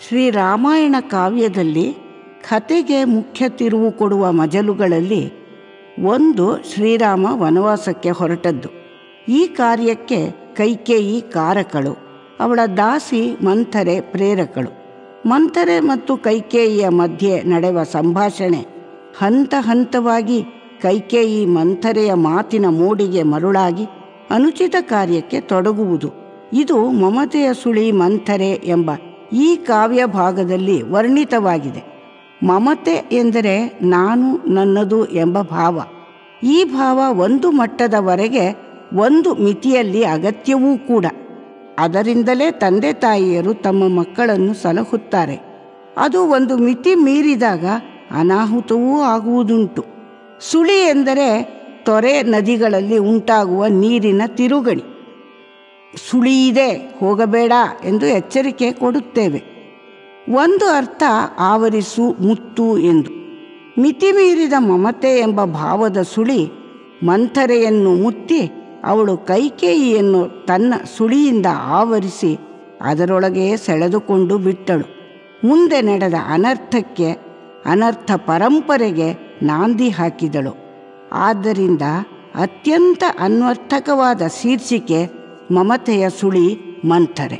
ಶ್ರೀರಾಮಾಯಣ ಕಾವ್ಯದಲ್ಲಿ ಕತೆಗೆ ಮುಖ್ಯ ತಿರುವು ಕೊಡುವ ಮಜಲುಗಳಲ್ಲಿ ಒಂದು ಶ್ರೀರಾಮ ವನವಾಸಕ್ಕೆ ಹೊರಟದ್ದು ಈ ಕಾರ್ಯಕ್ಕೆ ಕೈಕೇಯಿ ಕಾರಕಳು ಅವಳ ದಾಸಿ ಮಂಥರೆ ಪ್ರೇರಕಳು ಮಂಥರೆ ಮತ್ತು ಕೈಕೇಯಿಯ ಮಧ್ಯೆ ನಡೆವ ಸಂಭಾಷಣೆ ಹಂತ ಹಂತವಾಗಿ ಕೈಕೇಯಿ ಮಂಥರೆಯ ಮಾತಿನ ಮೋಡಿಗೆ ಮರುಳಾಗಿ ಅನುಚಿತ ಕಾರ್ಯಕ್ಕೆ ತೊಡಗುವುದು ಇದು ಮಮತೆಯ ಸುಳಿ ಮಂಥರೆ ಎಂಬ ಈ ಕಾವ್ಯ ಭಾಗದಲ್ಲಿ ವರ್ಣಿತವಾಗಿದೆ ಮಮತೆ ಎಂದರೆ ನಾನು ನನ್ನದು ಎಂಬ ಭಾವ ಈ ಭಾವ ಒಂದು ಮಟ್ಟದವರೆಗೆ ಒಂದು ಮಿತಿಯಲ್ಲಿ ಅಗತ್ಯವೂ ಕೂಡ ಅದರಿಂದಲೇ ತಂದೆ ತಾಯಿಯರು ತಮ್ಮ ಮಕ್ಕಳನ್ನು ಸಲಹುತ್ತಾರೆ ಅದು ಒಂದು ಮಿತಿ ಮೀರಿದಾಗ ಅನಾಹುತವೂ ಆಗುವುದುಂಟು ಸುಳಿ ಎಂದರೆ ತೊರೆ ನದಿಗಳಲ್ಲಿ ಉಂಟಾಗುವ ನೀರಿನ ತಿರುಗಣಿ ಸುಳಿಯಿದೆ ಹೋಗಬೇಡ ಎಂದು ಎಚ್ಚರಿಕೆ ಕೊಡುತ್ತೇವೆ ಒಂದು ಅರ್ಥ ಆವರಿಸು ಮುತ್ತು ಎಂದು ಮಿತಿಮೀರಿದ ಮಮತೆ ಎಂಬ ಭಾವದ ಸುಳಿ ಮಂಥರೆಯನ್ನು ಮುತ್ತಿ ಅವಳು ಕೈಕೇಯಿಯನ್ನು ತನ್ನ ಸುಳಿಯಿಂದ ಆವರಿಸಿ ಅದರೊಳಗೆ ಸೆಳೆದುಕೊಂಡು ಬಿಟ್ಟಳು ಮುಂದೆ ನಡೆದ ಅನರ್ಥಕ್ಕೆ ಅನರ್ಥ ಪರಂಪರೆಗೆ ನಾಂದಿ ಹಾಕಿದಳು ಆದ್ದರಿಂದ ಅತ್ಯಂತ ಅನ್ವರ್ಥಕವಾದ ಶೀರ್ಷಿಕೆ ಮಮತೆಯ ಸುಳಿ ಮಂಥರೆ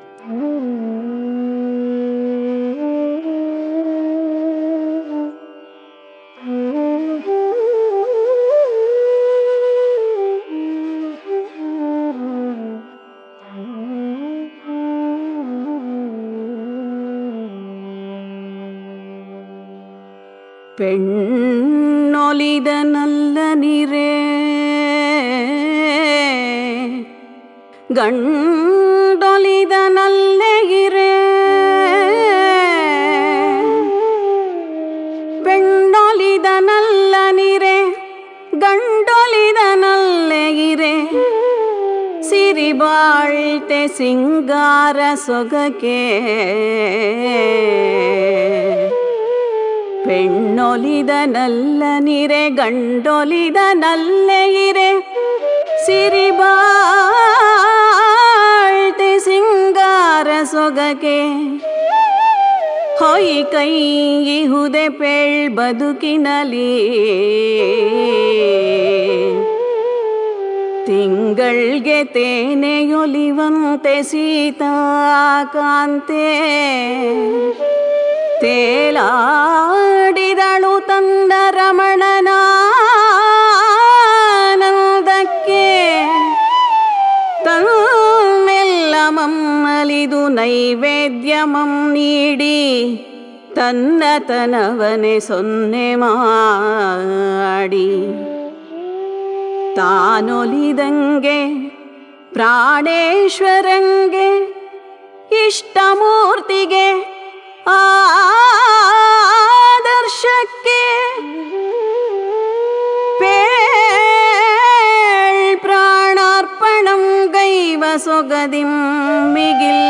പെണ്ണൊലിതനല്ല നിറേ ഗണ്ടൊലിത നല്ല ഇരേ പെണ്ണൊലിത നല്ല നിറേ ಗಂಡೊಲಿದ ನಲ್ಲೆಗಿರೆ ಸಿರಿಬಾಳ್ತೆ ಸಿಂಗಾರ ಸೊಗಕೆ പെണ്ണൊലിത നല്ല നിരെ ഗണ്ടൊലിത നല്ല ഇരെ ಸಿರಿಬಾಳ್ತೆ ಸಿಂಗಾರ ಸೊಗಕೆ ಹೊಯ್ ಕೈ ಇಹುದೆ ಪೇಳ್ ಬದುಕಿನಲಿ ತಿಂಗಳ್ಗೆ ತೇನೆಯೊಲಿವಂತೆ ಸೀತಾಕಾಂತೆ ತೇಲಾಡಿದಳು ತಂದ ರಮಣನಾನಂದಕ್ಕೆ ತನ್ನೆಲ್ಲ ಮಮ್ಮಲಿದು ನೈವೇದ್ಯಮಂ ನೀಡಿ ತನ್ನ ತನವನೆ ಸೊನ್ನೆ ಮಾಡಿ ತಾನೊಲಿದಂಗೆ ಪ್ರಾಣೇಶ್ವರಂಗೆ ಇಷ್ಟಮೂರ್ತಿಗೆ ಆದರ್ಶಕ್ಕೆ പേൾ പ്രാണാർപ്പണം ഗൈവ സ്വഗതിം മികിൽ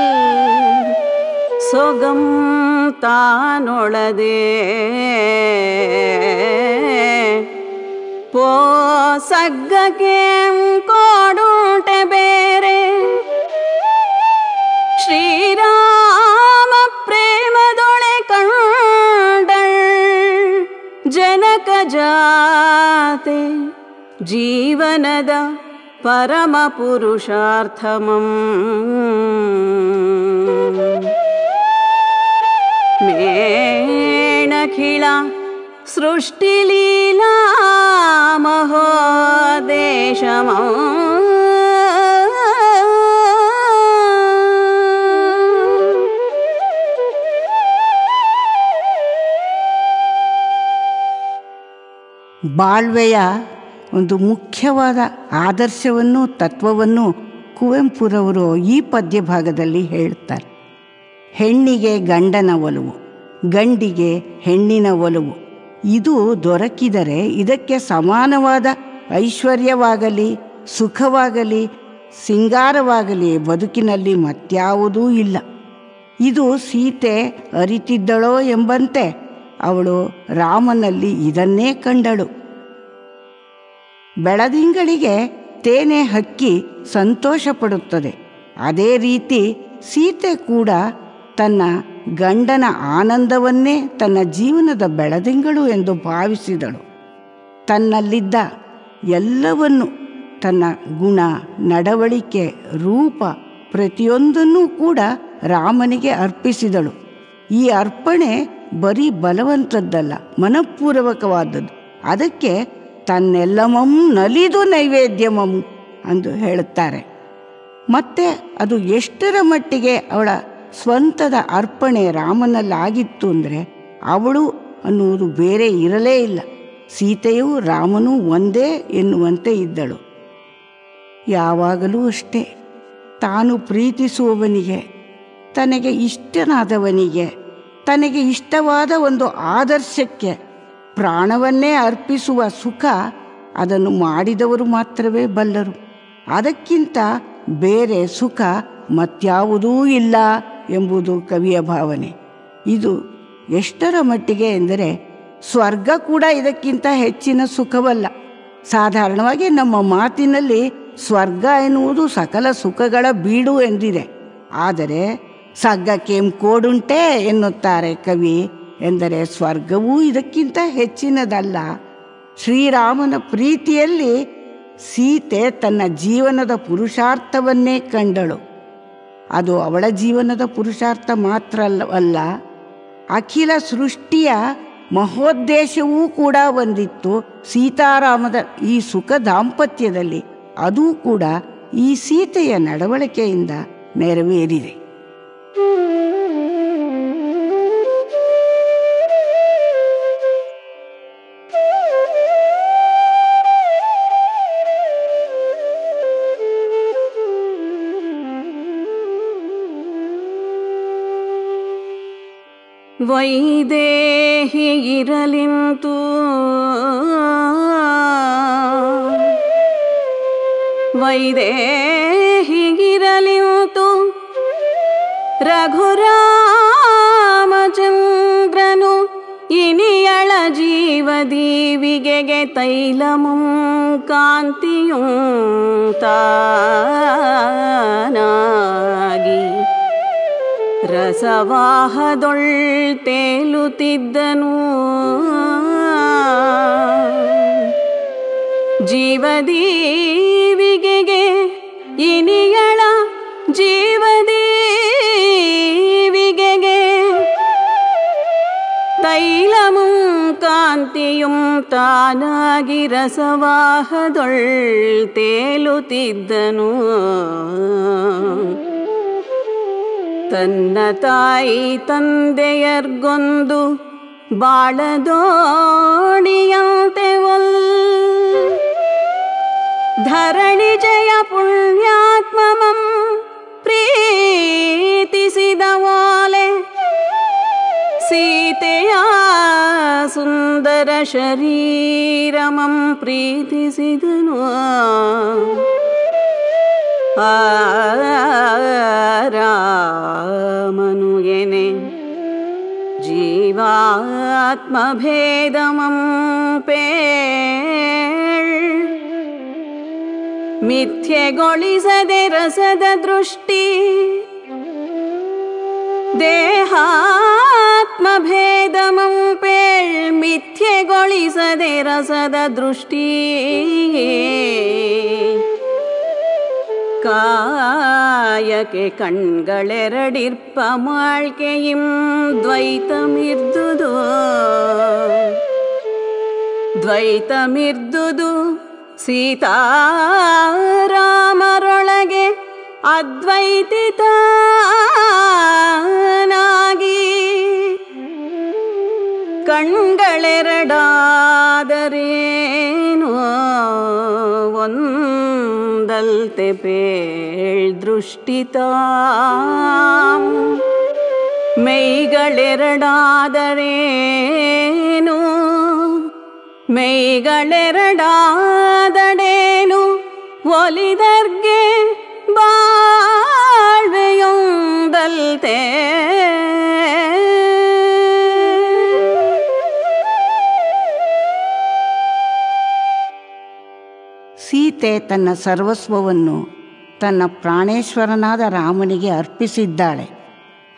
സ്വഗം താനൊളതേ പോ സഗ്ഗക്കെ കോടൂട്ടെ ಬೇರೆ ಶ್ರೀರಾಮ ಪ್ರೇಮದೊಳೆ ಕಂಡಳ್ ಜನಕ ಜಾತೆ ಜೀವನದ ಪರಮ ಪುರುಷಾರ್ಥಮಂ ಮೇಣಖಿಳ ಸೃಷ್ಟಿಲೀಲಾ ಮಹೋದೇಶಮಂ ಬಾಳ್ವೆಯ ಒಂದು ಮುಖ್ಯವಾದ ಆದರ್ಶವನ್ನು ತತ್ವವನ್ನು ಕುವೆಂಪುರವರು ಈ ಪದ್ಯ ಭಾಗದಲ್ಲಿ ಹೇಳ್ತಾರೆ ಹೆಣ್ಣಿಗೆ ಗಂಡನ ಒಲವು ಗಂಡಿಗೆ ಹೆಣ್ಣಿನ ಒಲವು ಇದು ದೊರಕಿದರೆ ಇದಕ್ಕೆ ಸಮಾನವಾದ ಐಶ್ವರ್ಯವಾಗಲಿ ಸುಖವಾಗಲಿ ಸಿಂಗಾರವಾಗಲಿ ಬದುಕಿನಲ್ಲಿ ಮತ್ಯಾವುದೂ ಇಲ್ಲ ಇದು ಸೀತೆ ಅರಿತಿದ್ದಳೋ ಎಂಬಂತೆ ಅವಳು ರಾಮನಲ್ಲಿ ಇದನ್ನೇ ಕಂಡಳು ಬೆಳದಿಂಗಳಿಗೆ ತೇನೆ ಹಕ್ಕಿ ಸಂತೋಷ ಪಡುತ್ತದೆ ಅದೇ ರೀತಿ ಸೀತೆ ಕೂಡ ತನ್ನ ಗಂಡನ ಆನಂದವನ್ನೇ ತನ್ನ ಜೀವನದ ಬೆಳದಿಂಗಳು ಎಂದು ಭಾವಿಸಿದಳು ತನ್ನಲ್ಲಿದ್ದ ಎಲ್ಲವನ್ನು ತನ್ನ ಗುಣ ನಡವಳಿಕೆ ರೂಪ ಪ್ರತಿಯೊಂದನ್ನೂ ಕೂಡ ರಾಮನಿಗೆ ಅರ್ಪಿಸಿದಳು ಈ ಅರ್ಪಣೆ ಬರೀ ಬಲವಂತದ್ದಲ್ಲ ಮನಪೂರ್ವಕವಾದದ್ದು ಅದಕ್ಕೆ ತನ್ನೆಲ್ಲಮಂ ನಲಿದು ನೈವೇದ್ಯಮಂ ಎಂದು ಹೇಳುತ್ತಾರೆ ಮತ್ತೆ ಅದು ಎಷ್ಟರ ಮಟ್ಟಿಗೆ ಅವಳ ಸ್ವಂತದ ಅರ್ಪಣೆ ರಾಮನಲ್ಲಾಗಿತ್ತು ಅಂದರೆ ಅವಳು ಅನ್ನುವುದು ಬೇರೆ ಇರಲೇ ಇಲ್ಲ ಸೀತೆಯೂ ರಾಮನೂ ಒಂದೇ ಎನ್ನುವಂತೆ ಇದ್ದಳು ಯಾವಾಗಲೂ ಅಷ್ಟೇ ತಾನು ಪ್ರೀತಿಸುವವನಿಗೆ ತನಗೆ ಇಷ್ಟನಾದವನಿಗೆ ತನಗೆ ಇಷ್ಟವಾದ ಒಂದು ಆದರ್ಶಕ್ಕೆ ಪ್ರಾಣವನ್ನೇ ಅರ್ಪಿಸುವ ಸುಖ ಅದನ್ನು ಮಾಡಿದವರು ಮಾತ್ರವೇ ಬಲ್ಲರು ಅದಕ್ಕಿಂತ ಬೇರೆ ಸುಖ ಮತ್ಯಾವುದೂ ಇಲ್ಲ ಎಂಬುದು ಕವಿಯ ಭಾವನೆ ಇದು ಎಷ್ಟರ ಮಟ್ಟಿಗೆ ಎಂದರೆ ಸ್ವರ್ಗ ಕೂಡ ಇದಕ್ಕಿಂತ ಹೆಚ್ಚಿನ ಸುಖವಲ್ಲ ಸಾಧಾರಣವಾಗಿ ನಮ್ಮ ಮಾತಿನಲ್ಲಿ ಸ್ವರ್ಗ ಎನ್ನುವುದು ಸಕಲ ಸುಖಗಳ ಬೀಡು ಎಂದಿದೆ ಆದರೆ ಸಗ್ಗಕ್ಕೇಂ ಕೋಡುಂಟೆ ಎನ್ನುತ್ತಾರೆ ಕವಿ ಎಂದರೆ ಸ್ವರ್ಗವೂ ಇದಕ್ಕಿಂತ ಹೆಚ್ಚಿನದಲ್ಲ ಶ್ರೀರಾಮನ ಪ್ರೀತಿಯಲ್ಲಿ ಸೀತೆ ತನ್ನ ಜೀವನದ ಪುರುಷಾರ್ಥವನ್ನೇ ಕಂಡಳು ಅದು ಅವಳ ಜೀವನದ ಪುರುಷಾರ್ಥ ಮಾತ್ರ ಅಲ್ಲ ಅಖಿಲ ಸೃಷ್ಟಿಯ ಮಹೋದ್ದೇಶವೂ ಕೂಡ ಒಂದಿತ್ತು ಸೀತಾರಾಮದ ಈ ಸುಖ ದಾಂಪತ್ಯದಲ್ಲಿ ಅದೂ ಕೂಡ ಈ ಸೀತೆಯ ನಡವಳಿಕೆಯಿಂದ ನೆರವೇರಿದೆ ವೈದೇಹಿ ಇರಲಿಂತು ವೈದೇಹಿಗಿರಲಿಂತು ರಘುರಾಮಚಂದ್ರನು ಇನಿಯಳ ಜೀವದೀವಿಗೆಗೆ ತೈಲಮುಂ ಕಾಂತಿಯೂ ತಾನಾಗಿ ರಸವಾಹದೊಳ್ ತೇಲುತ್ತಿದ್ದನು ಜೀವದೀವಿಗೆಗೆ ಇನಿಯಳ ಜೀವದೀವಿಗೆಗೆ ತೈಲಮುಂ ಕಾಂತಿಯುಂ ತಾನಾಗಿ ರಸವಾಹದೊಳ್ ತೇಲುತ್ತಿದ್ದನು ತನ್ನ ತಾಯಿ ತಂದೆಯರ್ಗೊಂದು ಬಾಳದೋಣಿಯಂತೆ ಒಲ್ ಧರಣಿ ಜಯ ಪುಣ್ಯಾತ್ಮಮಂ ಪ್ರೀತಿಸಿದ ವಾಲೆ ಸೀತೆಯ ಸುಂದರ ಶರೀರಮಂ ಪ್ರೀತಿಸಿದನು ರಾಮನು ಎನೆ ಜೀವಾತ್ಮಭೇದಮಂ ಪೇಳ್ ಮಿಥ್ಯೆಗೊಳಿಸದೆ ರಸದ ದೃಷ್ಟಿ ದೇಹಾತ್ಮಭೇದಮಂ ಪೇಳ್ ಮಿಥ್ಯೆಗೊಳಿಸದೆ ರಸದ ದೃಷ್ಟಿ ಕಾಯಕ್ಕೆ ಕಣ್ಗಳೆರಡಿರ್ಪ ಮಾಳ್ಕೆಯಿಂ ದ್ವೈತಮಿರ್ದುದು ದ್ವೈತಮಿರ್ದುದು ಸೀತಾರಾಮರೊಳಗೆ ಅದ್ವೈತಿತನಾಗಿ ಕಣ್ಗಳೆರಡಾದರೇನು ಒಂದಲ್ತೆ ಪೇಳ್ ದೃಷ್ಟಿತಾಂ ಮೈಗಳೆರಡಾದರೇನು ಮೈಗಳೆರಡಾದಡೇನು ಒಲಿದರ್ಗೆ ಬಾಳ್ವೆಯೊಂದಲ್ತೆ ಸೀತೆ ತನ್ನ ಸರ್ವಸ್ವವನ್ನು ತನ್ನ ಪ್ರಾಣೇಶ್ವರನಾದ ರಾಮನಿಗೆ ಅರ್ಪಿಸಿದ್ದಾಳೆ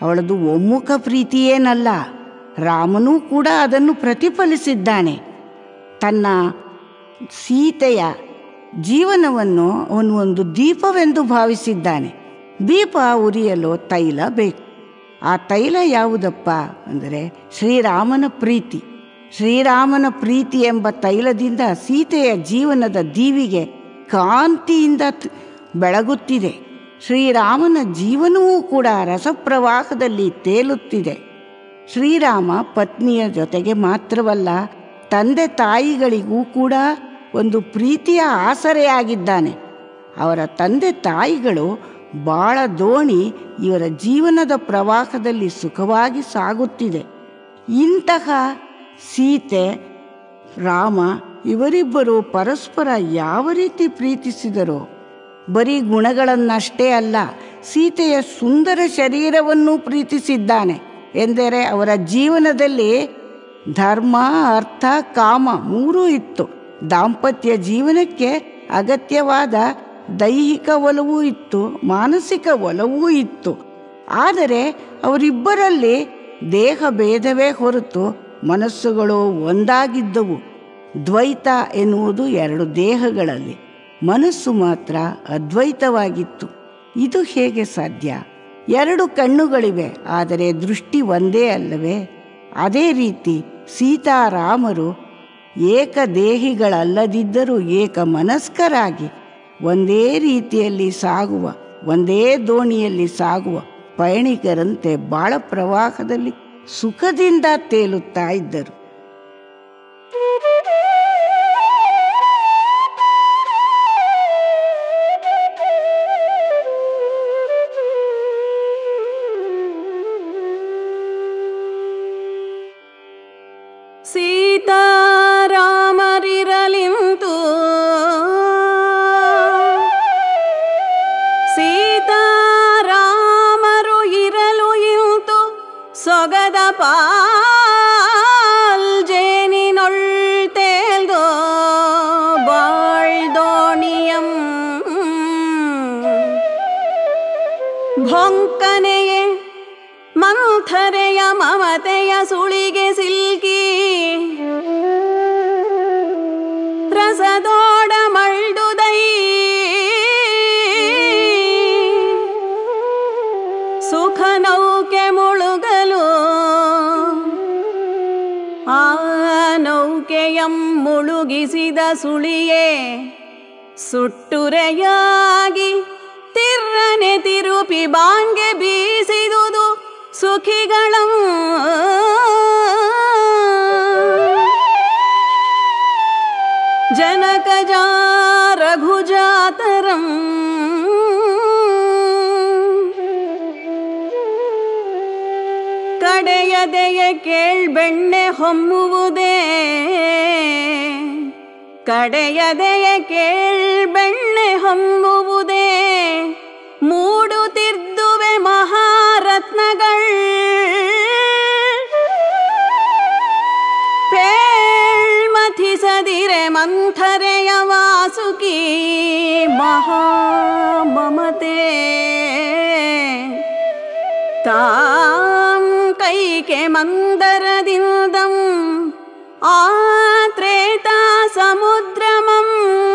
ಅವಳದು ಒಮ್ಮುಖ ಪ್ರೀತಿಯೇನಲ್ಲ ರಾಮನೂ ಕೂಡ ಅದನ್ನು ಪ್ರತಿಫಲಿಸಿದ್ದಾನೆ ತನ್ನ ಸೀತೆಯ ಜೀವನವನ್ನು ಅವನು ಒಂದು ದೀಪವೆಂದು ಭಾವಿಸಿದ್ದಾನೆ ದೀಪ ಉರಿಯಲು ತೈಲ ಬೇಕು ಆ ತೈಲ ಯಾವುದಪ್ಪ ಅಂದರೆ ಶ್ರೀರಾಮನ ಪ್ರೀತಿ ಶ್ರೀರಾಮನ ಪ್ರೀತಿ ಎಂಬ ತೈಲದಿಂದ ಸೀತೆಯ ಜೀವನದ ದೀವಿಗೆ ಕಾಂತಿಯಿಂದ ತ್- ಬೆಳಗುತ್ತಿದೆ ಶ್ರೀರಾಮನ ಜೀವನವೂ ಕೂಡ ರಸಪ್ರವಾಹದಲ್ಲಿ ತೇಲುತ್ತಿದೆ ಶ್ರೀರಾಮ ಪತ್ನಿಯ ಜೊತೆಗೆ ಮಾತ್ರವಲ್ಲ ತಂದೆ ತಾಯಿಗಳಿಗೂ ಕೂಡ ಒಂದು ಪ್ರೀತಿಯ ಆಸರೆಯಾಗಿದ್ದಾನೆ ಅವರ ತಂದೆ ತಾಯಿಗಳು ಬಾಳ ದೋಣಿ ಇವರ ಜೀವನದ ಪ್ರವಾಹದಲ್ಲಿ ಸುಖವಾಗಿ ಸಾಗುತ್ತಿದೆ ಇಂತಹ ಸೀತೆ ರಾಮ ಇವರಿಬ್ಬರು ಪರಸ್ಪರ ಯಾವ ರೀತಿ ಪ್ರೀತಿಸಿದರೋ ಬರೀ ಗುಣಗಳನ್ನಷ್ಟೇ ಅಲ್ಲ ಸೀತೆಯ ಸುಂದರ ಶರೀರವನ್ನು ಪ್ರೀತಿಸಿದ್ದಾನೆ ಎಂದರೆ ಅವರ ಜೀವನದಲ್ಲಿ ಧರ್ಮ ಅರ್ಥ ಕಾಮ ಮೂರೂ ಇತ್ತು ದಾಂಪತ್ಯ ಜೀವನಕ್ಕೆ ಅಗತ್ಯವಾದ ದೈಹಿಕ ಒಲವೂ ಇತ್ತು ಮಾನಸಿಕ ಒಲವೂ ಇತ್ತು ಆದರೆ ಅವರಿಬ್ಬರಲ್ಲಿ ದೇಹ ಭೇದವೇ ಹೊರತು ಮನಸ್ಸುಗಳು ಒಂದಾಗಿದ್ದವು ದ್ವೈತ ಎನ್ನುವುದು ಎರಡು ದೇಹಗಳಲ್ಲಿ ಮನಸ್ಸು ಮಾತ್ರ ಅದ್ವೈತವಾಗಿತ್ತು ಇದು ಹೇಗೆ ಸಾಧ್ಯ ಎರಡು ಕಣ್ಣುಗಳಿವೆ ಆದರೆ ದೃಷ್ಟಿ ಒಂದೇ ಅಲ್ಲವೇ ಅದೇ ರೀತಿ ಸೀತಾರಾಮರು ಏಕದೇಹಿಗಳಲ್ಲದಿದ್ದರೂ ಏಕ ಮನಸ್ಕರಾಗಿ ಒಂದೇ ರೀತಿಯಲ್ಲಿ ಸಾಗುವ ಒಂದೇ ದೋಣಿಯಲ್ಲಿ ಸಾಗುವ ಪಯಣಿಕರಂತೆ ಬಾಳ ಪ್ರವಾಹದಲ್ಲಿ ಸುಖದಿಂದ ತೇಲುತ್ತಾ ಇದ್ದರು ಸೀತಾರಾಮರಿರಲಿಂತು ಸೀತಾರಾಮರು ಇರಲು ಇಂತು ಸೊಗದ ಪಾಲ್ ಜೇನಿನೊಳ್ ತೇಲ್ದೋ ಬಾಳ್ದೋಣಿಯಂ ಭೊಂಕನೆಯೇ ಮಂಥರೆಯ ಮಮತೆಯ ಸುಳಿಗೆ ಸಿಲ್ಕಿ ರಸದೋಡ ಮಳ್ದುದೈ ಸುಖ ನೌಕೆ ಮುಳುಗಲು ಆ ನೌಕೆಯಂ ಮುಳುಗಿಸಿದ ಸುಳಿಯೇ ಸುಟ್ಟುರೆಯಾಗಿ ತಿರ್ರನೆ ತಿರುಪಿ ಬಾಂಗೆ ಬೀಸಿದುದು ಸುಖಿಗಳ ಜನಕಜ ರಘುಜಾತರಂ ಕಡೆಯದೆಯ ಕೇಳ್ಬೆಣ್ಣೆ ಹೊಮ್ಮುವುದೇ ಕಡೆಯದೆಯ ಕೇಳ್ಬೆಣ್ಣೆ ಹೊಮ್ಮುವುದೇ ಮೂಡುತ್ತಿದ್ದುವೆ ಮಹಾರತ್ನಗಳ್ ಪೇಳ್ಮಥಿಸದಿರೆ ಮಂಥರೆಯ ವಾಸುಕಿ ಮಹಾಮಮತೆ ತಾಂ ಕೈಕೆ ಮಂದರದಿಂದಂ ಆ ತ್ರೇತಾ ಸಮುದ್ರಮಂ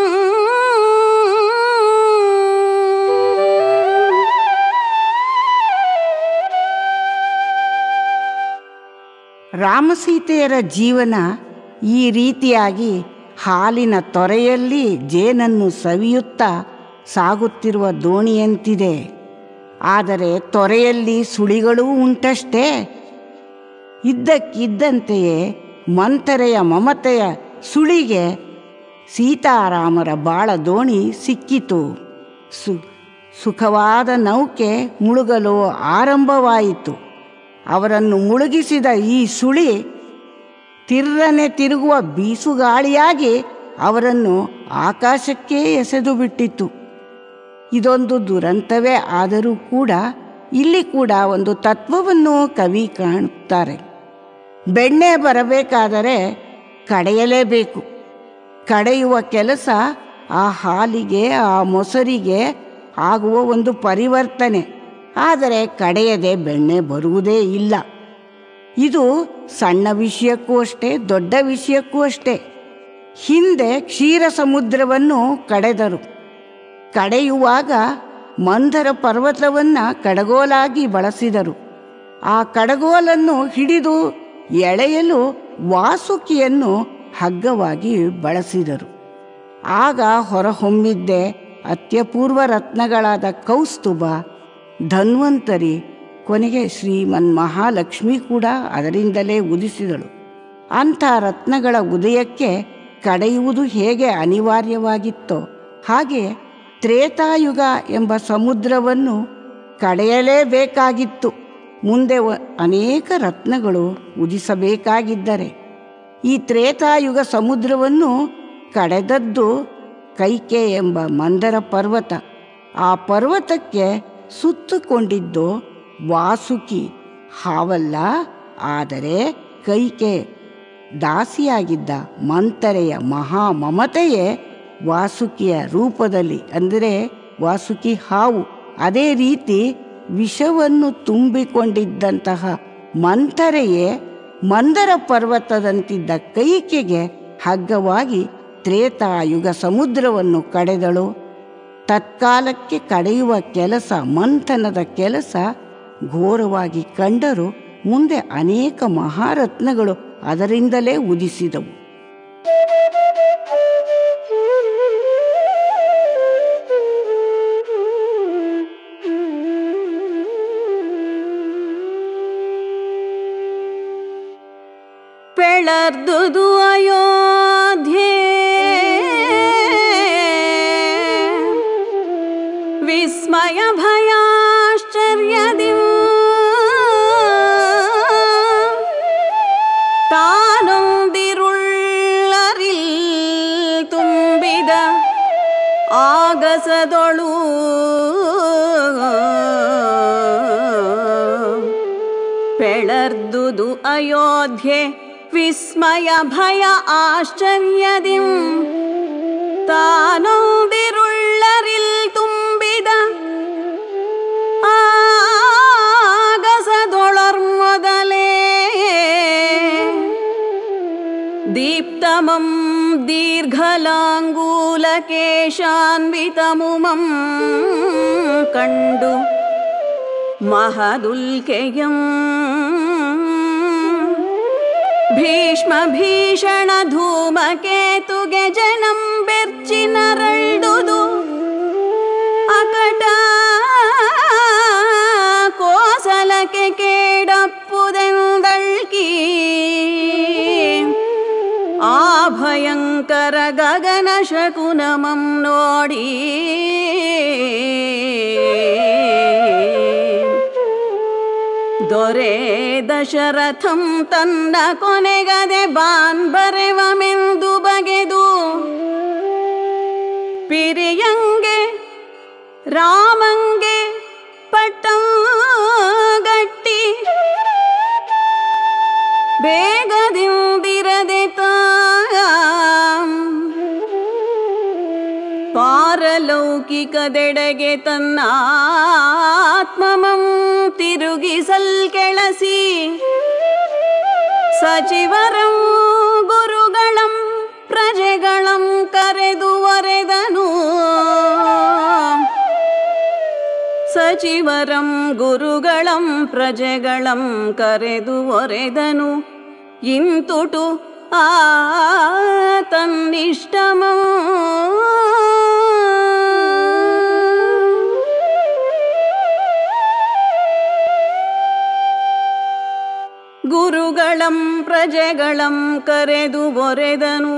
ರಾಮಸೀತೆಯರ ಜೀವನ ಈ ರೀತಿಯಾಗಿ ಹಾಲಿನ ತೊರೆಯಲ್ಲಿ ಜೇನನ್ನು ಸವಿಯುತ್ತಾ ಸಾಗುತ್ತಿರುವ ದೋಣಿಯಂತಿದೆ ಆದರೆ ತೊರೆಯಲ್ಲಿ ಸುಳಿಗಳೂ ಉಂಟಷ್ಟೇ ಇದ್ದಕ್ಕಿದ್ದಂತೆಯೇ ಮಂಥರೆಯ ಮಮತೆಯ ಸುಳಿಗೆ ಸೀತಾರಾಮರ ಬಾಳ ದೋಣಿ ಸಿಕ್ಕಿತು ಸು ಸುಖವಾದ ನೌಕೆ ಮುಳುಗಲು ಆರಂಭವಾಯಿತು ಅವರನ್ನು ಮುಳುಗಿಸಿದ ಈ ಸುಳಿ ತಿರ್ರನೆ ತಿರುಗುವ ಬೀಸುಗಾಳಿಯಾಗಿ ಅವರನ್ನು ಆಕಾಶಕ್ಕೆ ಎಸೆದು ಬಿಟ್ಟಿತು ಇದೊಂದು ದುರಂತವೇ ಆದರೂ ಕೂಡ ಇಲ್ಲಿ ಕೂಡ ಒಂದು ತತ್ವವನ್ನು ಕವಿ ಕಾಣುತ್ತಾರೆ ಬೆಣ್ಣೆ ಬರಬೇಕಾದರೆ ಕಡೆಯಲೇಬೇಕು ಕಡೆಯುವ ಕೆಲಸ ಆ ಹಾಲಿಗೆ ಆ ಮೊಸರಿಗೆ ಆಗುವ ಒಂದು ಪರಿವರ್ತನೆ ಆದರೆ ಕಡೆಯದೆ ಬೆಣ್ಣೆ ಬರುವುದೇ ಇಲ್ಲ ಇದು ಸಣ್ಣ ವಿಷಯಕ್ಕೂ ಅಷ್ಟೇ ದೊಡ್ಡ ವಿಷಯಕ್ಕೂ ಅಷ್ಟೇ ಹಿಂದೆ ಕ್ಷೀರ ಸಮುದ್ರವನ್ನು ಕಡೆದರು ಕಡೆಯುವಾಗ ಮಂದರ ಪರ್ವತವನ್ನು ಕಡಗೋಲಾಗಿ ಬಳಸಿದರು ಆ ಕಡಗೋಲನ್ನು ಹಿಡಿದು ಎಳೆಯಲು ವಾಸುಕಿಯನ್ನು ಹಗ್ಗವಾಗಿ ಬಳಸಿದರು ಆಗ ಹೊರಹೊಮ್ಮಿದ್ದೆ ಅತ್ಯಪೂರ್ವ ರತ್ನಗಳಾದ ಕೌಸ್ತುಭ ಧನ್ವಂತರಿ ಕೊನೆಗೆ ಶ್ರೀಮನ್ ಮಹಾಲಕ್ಷ್ಮಿ ಕೂಡ ಅದರಿಂದಲೇ ಉದಿಸಿದಳು ಅಂಥ ರತ್ನಗಳ ಉದಯಕ್ಕೆ ಕಡೆಯುವುದು ಹೇಗೆ ಅನಿವಾರ್ಯವಾಗಿತ್ತೋ ಹಾಗೆ ತ್ರೇತಾಯುಗ ಎಂಬ ಸಮುದ್ರವನ್ನು ಕಡೆಯಲೇಬೇಕಾಗಿತ್ತು ಮುಂದೆ ವ- ಅನೇಕ ರತ್ನಗಳು ಉದಿಸಬೇಕಾಗಿದ್ದರೆ ಈ ತ್ರೇತಾಯುಗ ಸಮುದ್ರವನ್ನು ಕಡೆದದ್ದು ಕೈಕೆ ಎಂಬ ಮಂದರ ಪರ್ವತ ಆ ಪರ್ವತಕ್ಕೆ ಸುತ್ತುಕೊಂಡಿದ್ದು ವಾಸುಕಿ ಹಾವಲ್ಲ ಆದರೆ ಕೈಕೆ ದಾಸಿಯಾಗಿದ್ದ ಮಂತರೆಯ ಮಹಾ ಮಮತೆಯೇ ವಾಸುಕಿಯ ರೂಪದಲ್ಲಿ ಅಂದರೆ ವಾಸುಕಿ ಹಾವು ಅದೇ ರೀತಿ ವಿಷವನ್ನು ತುಂಬಿಕೊಂಡಿದ್ದಂತಹ ಮಂಥರೆಯೇ ಮಂದರ ಪರ್ವತದಂತಿದ್ದ ಕೈಕೆಗೆ ಹಗ್ಗವಾಗಿ ತ್ರೇತಾಯುಗ ಸಮುದ್ರವನ್ನು ಕಡೆದಳು ತತ್ಕಾಲಕ್ಕೆ ಕಡೆಯುವ ಕೆಲಸ ಮಂಥನದ ಕೆಲಸ ಘೋರವಾಗಿ ಕಂಡರೂ ಮುಂದೆ ಅನೇಕ ಮಹಾರತ್ನಗಳು ಅದರಿಂದಲೇ ಉದಿಸಿದವು ಬೆಳರ್ದುದು ಅಯೋಧ್ಯೆ ವಿಸ್ಮಯ ಭಯಾಶ್ಚರ್ಯದಿ ತಾನೊಂದಿರುಳ್ಳರಿಲ್ ತುಂಬಿದ ಆಗಸದೊಳು ಬೆಳರ್ದುದು ಅಯೋಧ್ಯೆ ವಿಸ್ಮಯ ಭಯ ಆಶ್ಚರ್ಯದಿಂ ತಾನೊಂದಿರುಳ್ಳರಿಲ್ ತುಂಬಿದ ಆಗಸದೊಳರ್ಮೊದಲೇ ದೀಪ್ತಮಂ ದೀರ್ಘಲಾಂಗೂಲಕೇಶಾನ್ವಿತಮುಮಂ ಕಂಡು ಮಹದುಲ್ಕೆಯಂ ಭೀಷ್ಮ ಭೀಷಣ ಧೂಮಕೇತುಗೆ ಜനം ಬೆರ್ಚಿನರಳ್ದುದು ಅಕಟ ಕೋಸಲಕ್ಕೆ ಕೇಡಪ್ಪುದೆಂದಳ್ಕಿ ಆ ಭಯಂಕರ ಗಗನ ಶಕುನಮಂ ನೋಡಿ ದೊರೆ ದಶರಥಂ ತನ್ನ ಕೊನೆಗದೆ ಬಾನ್ ಬರೆವಮೆಂದು ಬಗೆದು ಪಿರಿಯಂಗೆ ರಾಮಂಗೆ ಪಟ್ಟಂ ಗಟ್ಟಿ ಬೇಗದಿಂದಿರದೆ ತಾಂ ಪಾರಲೌಕಿಕದೆಡೆಗೆ ತನ್ನ ಆತ್ಮಮಂ ತಿರುಗಿಸಲ್ ಕೆಳಸಿ ಸಚಿವರಂ ಗುರುಗಳಂ ಪ್ರಜೆಗಳಂ ಕರೆದು ಒರೆದನು ಸಚಿವರಂ ಗುರುಗಳಂ ಪ್ರಜೆಗಳಂ ಕರೆದು ಒರೆದನು ಇಂತುಟು ಆ ತನ್ನಿಷ್ಟಮೋ ಗುರುಗಳಂ ಪ್ರಜೆಗಳಂ ಕರೆದು ಒರೆದನು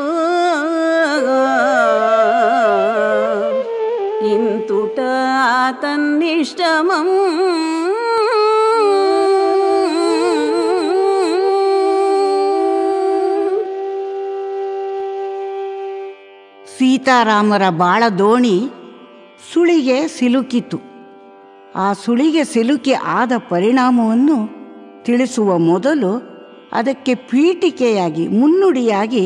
ಇಂತುಟ ತನ್ನಿಷ್ಟಮಂ ಸೀತಾರಾಮರ ಬಾಳ ದೋಣಿ ಸುಳಿಗೆ ಸಿಲುಕಿತು ಆ ಸುಳಿಗೆ ಸಿಲುಕಿ ಆದ ಪರಿಣಾಮವನ್ನು ತಿಳಿಸುವ ಮೊದಲು ಅದಕ್ಕೆ ಪೀಠಿಕೆಯಾಗಿ ಮುನ್ನುಡಿಯಾಗಿ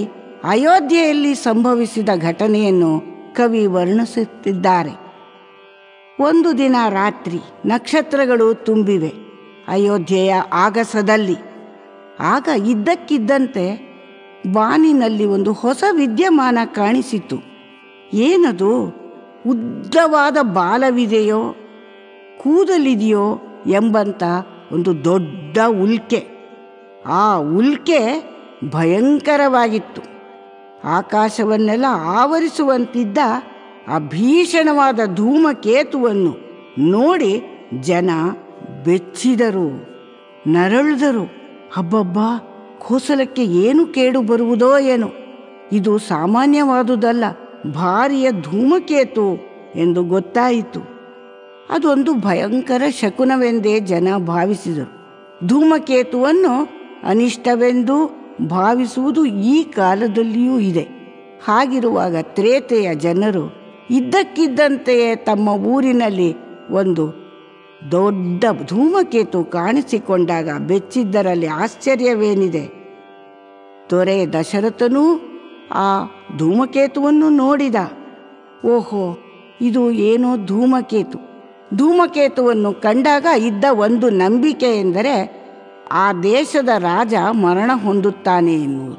ಅಯೋಧ್ಯೆಯಲ್ಲಿ ಸಂಭವಿಸಿದ ಘಟನೆಯನ್ನು ಕವಿ ವರ್ಣಿಸುತ್ತಿದ್ದಾರೆ ಒಂದು ದಿನ ರಾತ್ರಿ ನಕ್ಷತ್ರಗಳು ತುಂಬಿವೆ ಅಯೋಧ್ಯೆಯ ಆಗಸದಲ್ಲಿ ಆಗ ಇದ್ದಕ್ಕಿದ್ದಂತೆ ಬಾನಿನಲ್ಲಿ ಒಂದು ಹೊಸ ವಿದ್ಯಮಾನ ಕಾಣಿಸಿತು ಏನದು ಉದ್ದವಾದ ಬಾಲವಿದೆಯೋ ಕೂದಲಿದೆಯೋ ಎಂಬಂಥ ಒಂದು ದೊಡ್ಡ ಉಲ್ಕೆ ಆ ಉಲ್ಕೆ ಭಯಂಕರವಾಗಿತ್ತು ಆಕಾಶವನ್ನೆಲ್ಲ ಆವರಿಸುವಂತಿದ್ದ ಆ ಭೀಷಣವಾದ ಧೂಮಕೇತುವನ್ನು ನೋಡಿ ಜನ ಬೆಚ್ಚಿದರು ನರಳಿದರು ಹಬ್ಬಬ್ಬ ಕೋಸಲಕ್ಕೆ ಏನು ಕೇಡು ಬರುವುದೋ ಏನೋ ಇದು ಸಾಮಾನ್ಯವಾದುದಲ್ಲ ಭಾರಿಯ ಧೂಮಕೇತು ಎಂದು ಗೊತ್ತಾಯಿತು ಅದೊಂದು ಭಯಂಕರ ಶಕುನವೆಂದೇ ಜನ ಭಾವಿಸಿದರು ಧೂಮಕೇತುವನ್ನು ಅನಿಷ್ಟವೆಂದು ಭಾವಿಸುವುದು ಈ ಕಾಲದಲ್ಲಿಯೂ ಇದೆ ಹಾಗಿರುವಾಗ ತ್ರೇತೆಯ ಜನರು ಇದ್ದಕ್ಕಿದ್ದಂತೆಯೇ ತಮ್ಮ ಊರಿನಲ್ಲಿ ಒಂದು ದೊಡ್ಡ ಧೂಮಕೇತು ಕಾಣಿಸಿಕೊಂಡಾಗ ಬೆಚ್ಚಿದ್ದರಲ್ಲಿ ಆಶ್ಚರ್ಯವೇನಿದೆ ದೊರೆ ದಶರಥನೂ ಆ ಧೂಮಕೇತುವನ್ನು ನೋಡಿದ ಓಹೋ ಇದು ಏನೋ ಧೂಮಕೇತು ಧೂಮಕೇತುವನ್ನು ಕಂಡಾಗ ಇದ್ದ ಒಂದು ನಂಬಿಕೆ ಎಂದರೆ ಆ ದೇಶದ ರಾಜ ಮರಣ ಹೊಂದುತ್ತಾನೆ ಎನ್ನುವುದು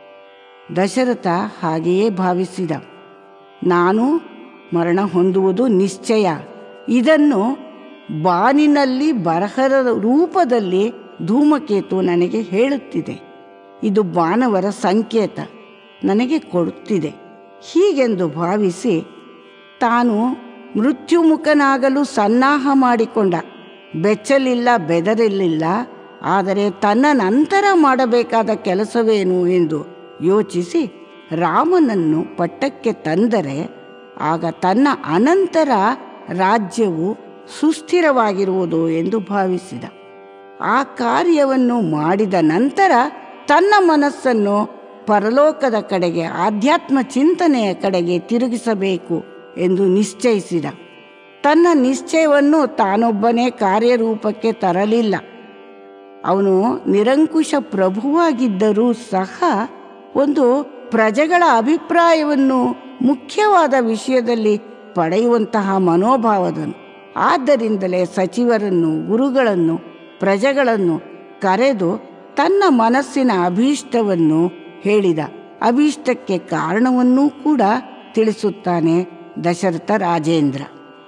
ದಶರಥ ಹಾಗೆಯೇ ಭಾವಿಸಿದ ನಾನು ಮರಣ ಹೊಂದುವುದು ನಿಶ್ಚಯ ಇದನ್ನು ಬಾನಿನಲ್ಲಿ ಬರಹದ ರೂಪದಲ್ಲಿ ಧೂಮಕೇತು ನನಗೆ ಹೇಳುತ್ತಿದೆ ಇದು ಬಾನವರ ಸಂಕೇತ ನನಗೆ ಕೊಡುತ್ತಿದೆ ಹೀಗೆಂದು ಭಾವಿಸಿ ತಾನು ಮೃತ್ಯುಮುಖನಾಗಲು ಸನ್ನಾಹ ಮಾಡಿಕೊಂಡ ಬೆಚ್ಚಲಿಲ್ಲ ಬೆದರಿಲ್ಲ ಆದರೆ ತನ್ನ ನಂತರ ಮಾಡಬೇಕಾದ ಕೆಲಸವೇನು ಎಂದು ಯೋಚಿಸಿ ರಾಮನನ್ನು ಪಟ್ಟಕ್ಕೆ ತಂದರೆ ಆಗ ತನ್ನ ಅನಂತರ ರಾಜ್ಯವು ಸುಸ್ಥಿರವಾಗಿರುವುದು ಎಂದು ಭಾವಿಸಿದ ಆ ಕಾರ್ಯವನ್ನು ಮಾಡಿದ ನಂತರ ತನ್ನ ಮನಸ್ಸನ್ನು ಪರಲೋಕದ ಕಡೆಗೆ ಆಧ್ಯಾತ್ಮ ಚಿಂತನೆಯ ಕಡೆಗೆ ತಿರುಗಿಸಬೇಕು ಎಂದು ನಿಶ್ಚಯಿಸಿದ ತನ್ನ ನಿಶ್ಚಯವನ್ನು ತಾನೊಬ್ಬನೇ ಕಾರ್ಯರೂಪಕ್ಕೆ ತರಲಿಲ್ಲ ಅವನು ನಿರಂಕುಶ ಪ್ರಭುವಾಗಿದ್ದರೂ ಸಹ ಒಂದು ಪ್ರಜೆಗಳ ಅಭಿಪ್ರಾಯವನ್ನು ಮುಖ್ಯವಾದ ವಿಷಯದಲ್ಲಿ ಪಡೆಯುವಂತಹ ಮನೋಭಾವದನು ಆದ್ದರಿಂದಲೇ ಸಚಿವರನ್ನು ಗುರುಗಳನ್ನು ಪ್ರಜೆಗಳನ್ನು ಕರೆದು ತನ್ನ ಮನಸ್ಸಿನ ಅಭೀಷ್ಟವನ್ನು ಹೇಳಿದ ಅಭೀಷ್ಟಕ್ಕೆ ಕಾರಣವನ್ನೂ ಕೂಡ ತಿಳಿಸುತ್ತಾನೆ ದಶರಥ ರಾಜೇಂದ್ರ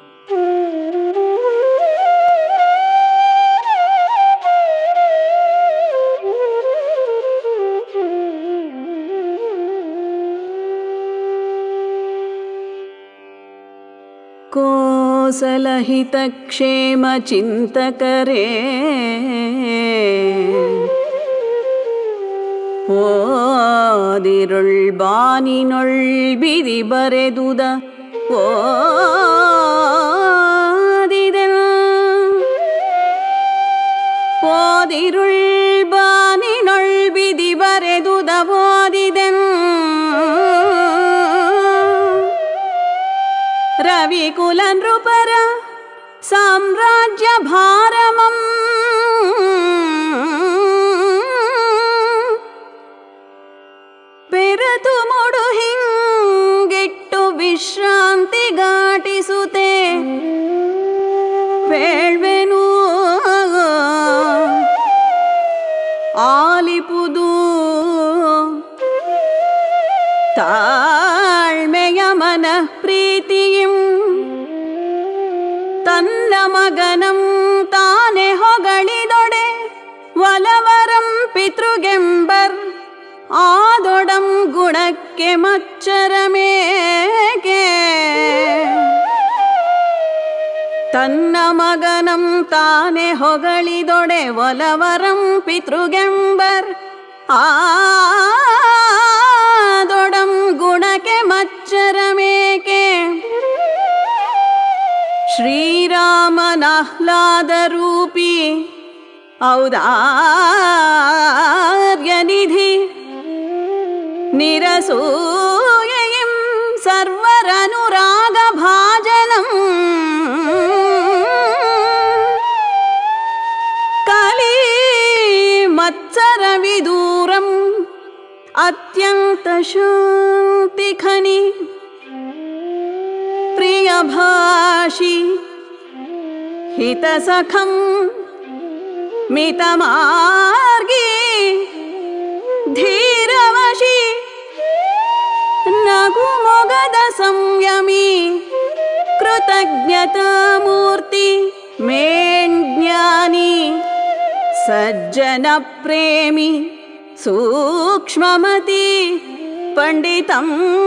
ಕೋಸಲಹಿತಕ್ಷೇಮಚಿಂತಕರೇ ಓದಿರುಳ್ ಬಾನಿನೊಳ್ ಬಿದಿ ಬರೆದುದ ಓದಿದೆನು ಓದಿರುಳ್ ಬಾನಿನೊಳ್ ಬಿದಿ ಬರೆದುದ ಓದಿದೆನು ರವಿಕುಲ ನೃಪರ ಸಾಮ್ರಾಜ್ಯ ಭಾರಮಂ ಪೆರತು ಮುಡು ಹಿಂಗಿಟ್ಟು ವಿಶ್ರಾಂತಿ ಘಾಟಿಸುತ್ತೆ ಬೇಳ್ವೆನು ಆಲಿಪುದು ತಾಳ್ಮೆಯ ಮನಃ ಪ್ರೀತಿയും ತನ್ನ ಮಗನಂ ತಾನೆ ಹೊಗಳಿದೊಡೆ ಒಲವರಂ ಪಿತೃಗೆಂಬರ್ ಆದೊಡಂ ಗುಣಕ್ಕೆ ಮಚ್ಚರಮೇಕೆ ತನ್ನ ಮಗನಂ ತಾನೆ ಹೊಗಳಿದೊಡೆ ಒಲವರಂ ಪಿತೃಗೆಂಬರ್ ಆದೊಡಂ ಗುಣಕ್ಕೆ ಮಚ್ಚರಮೇಕೆ ಶ್ರೀರಾಮನಾಹ್ಲಾದರೂಪಿ ಔದಾರ್ಯನಿಧಿ ನಿರಸೂಯಂ ಸರ್ವರನುರಾಗಭಾಜನಂ ಕಲಿ ಮತ್ಸರವಿದೂರಂ ಅತ್ಯಂತ ಶಾಂತಿಖನಿ ಪ್ರಿಯ ಭಾಷಿ ಹಿತಸಖಂ ಮಿತಮಾರ್ಗಿ ಧೀರವಶಿ ನಗುಮೊಗದ ಸಂಯಮಿ ಕೃತಜ್ಞತಾಮೂರ್ತಿ ಮೇಣ್ಜ್ಞಾನಿ ಸಜ್ಜನ ಪ್ರೇಮಿ ಸೂಕ್ಷ್ಮಮತಿ ಪಂಡಿತಂ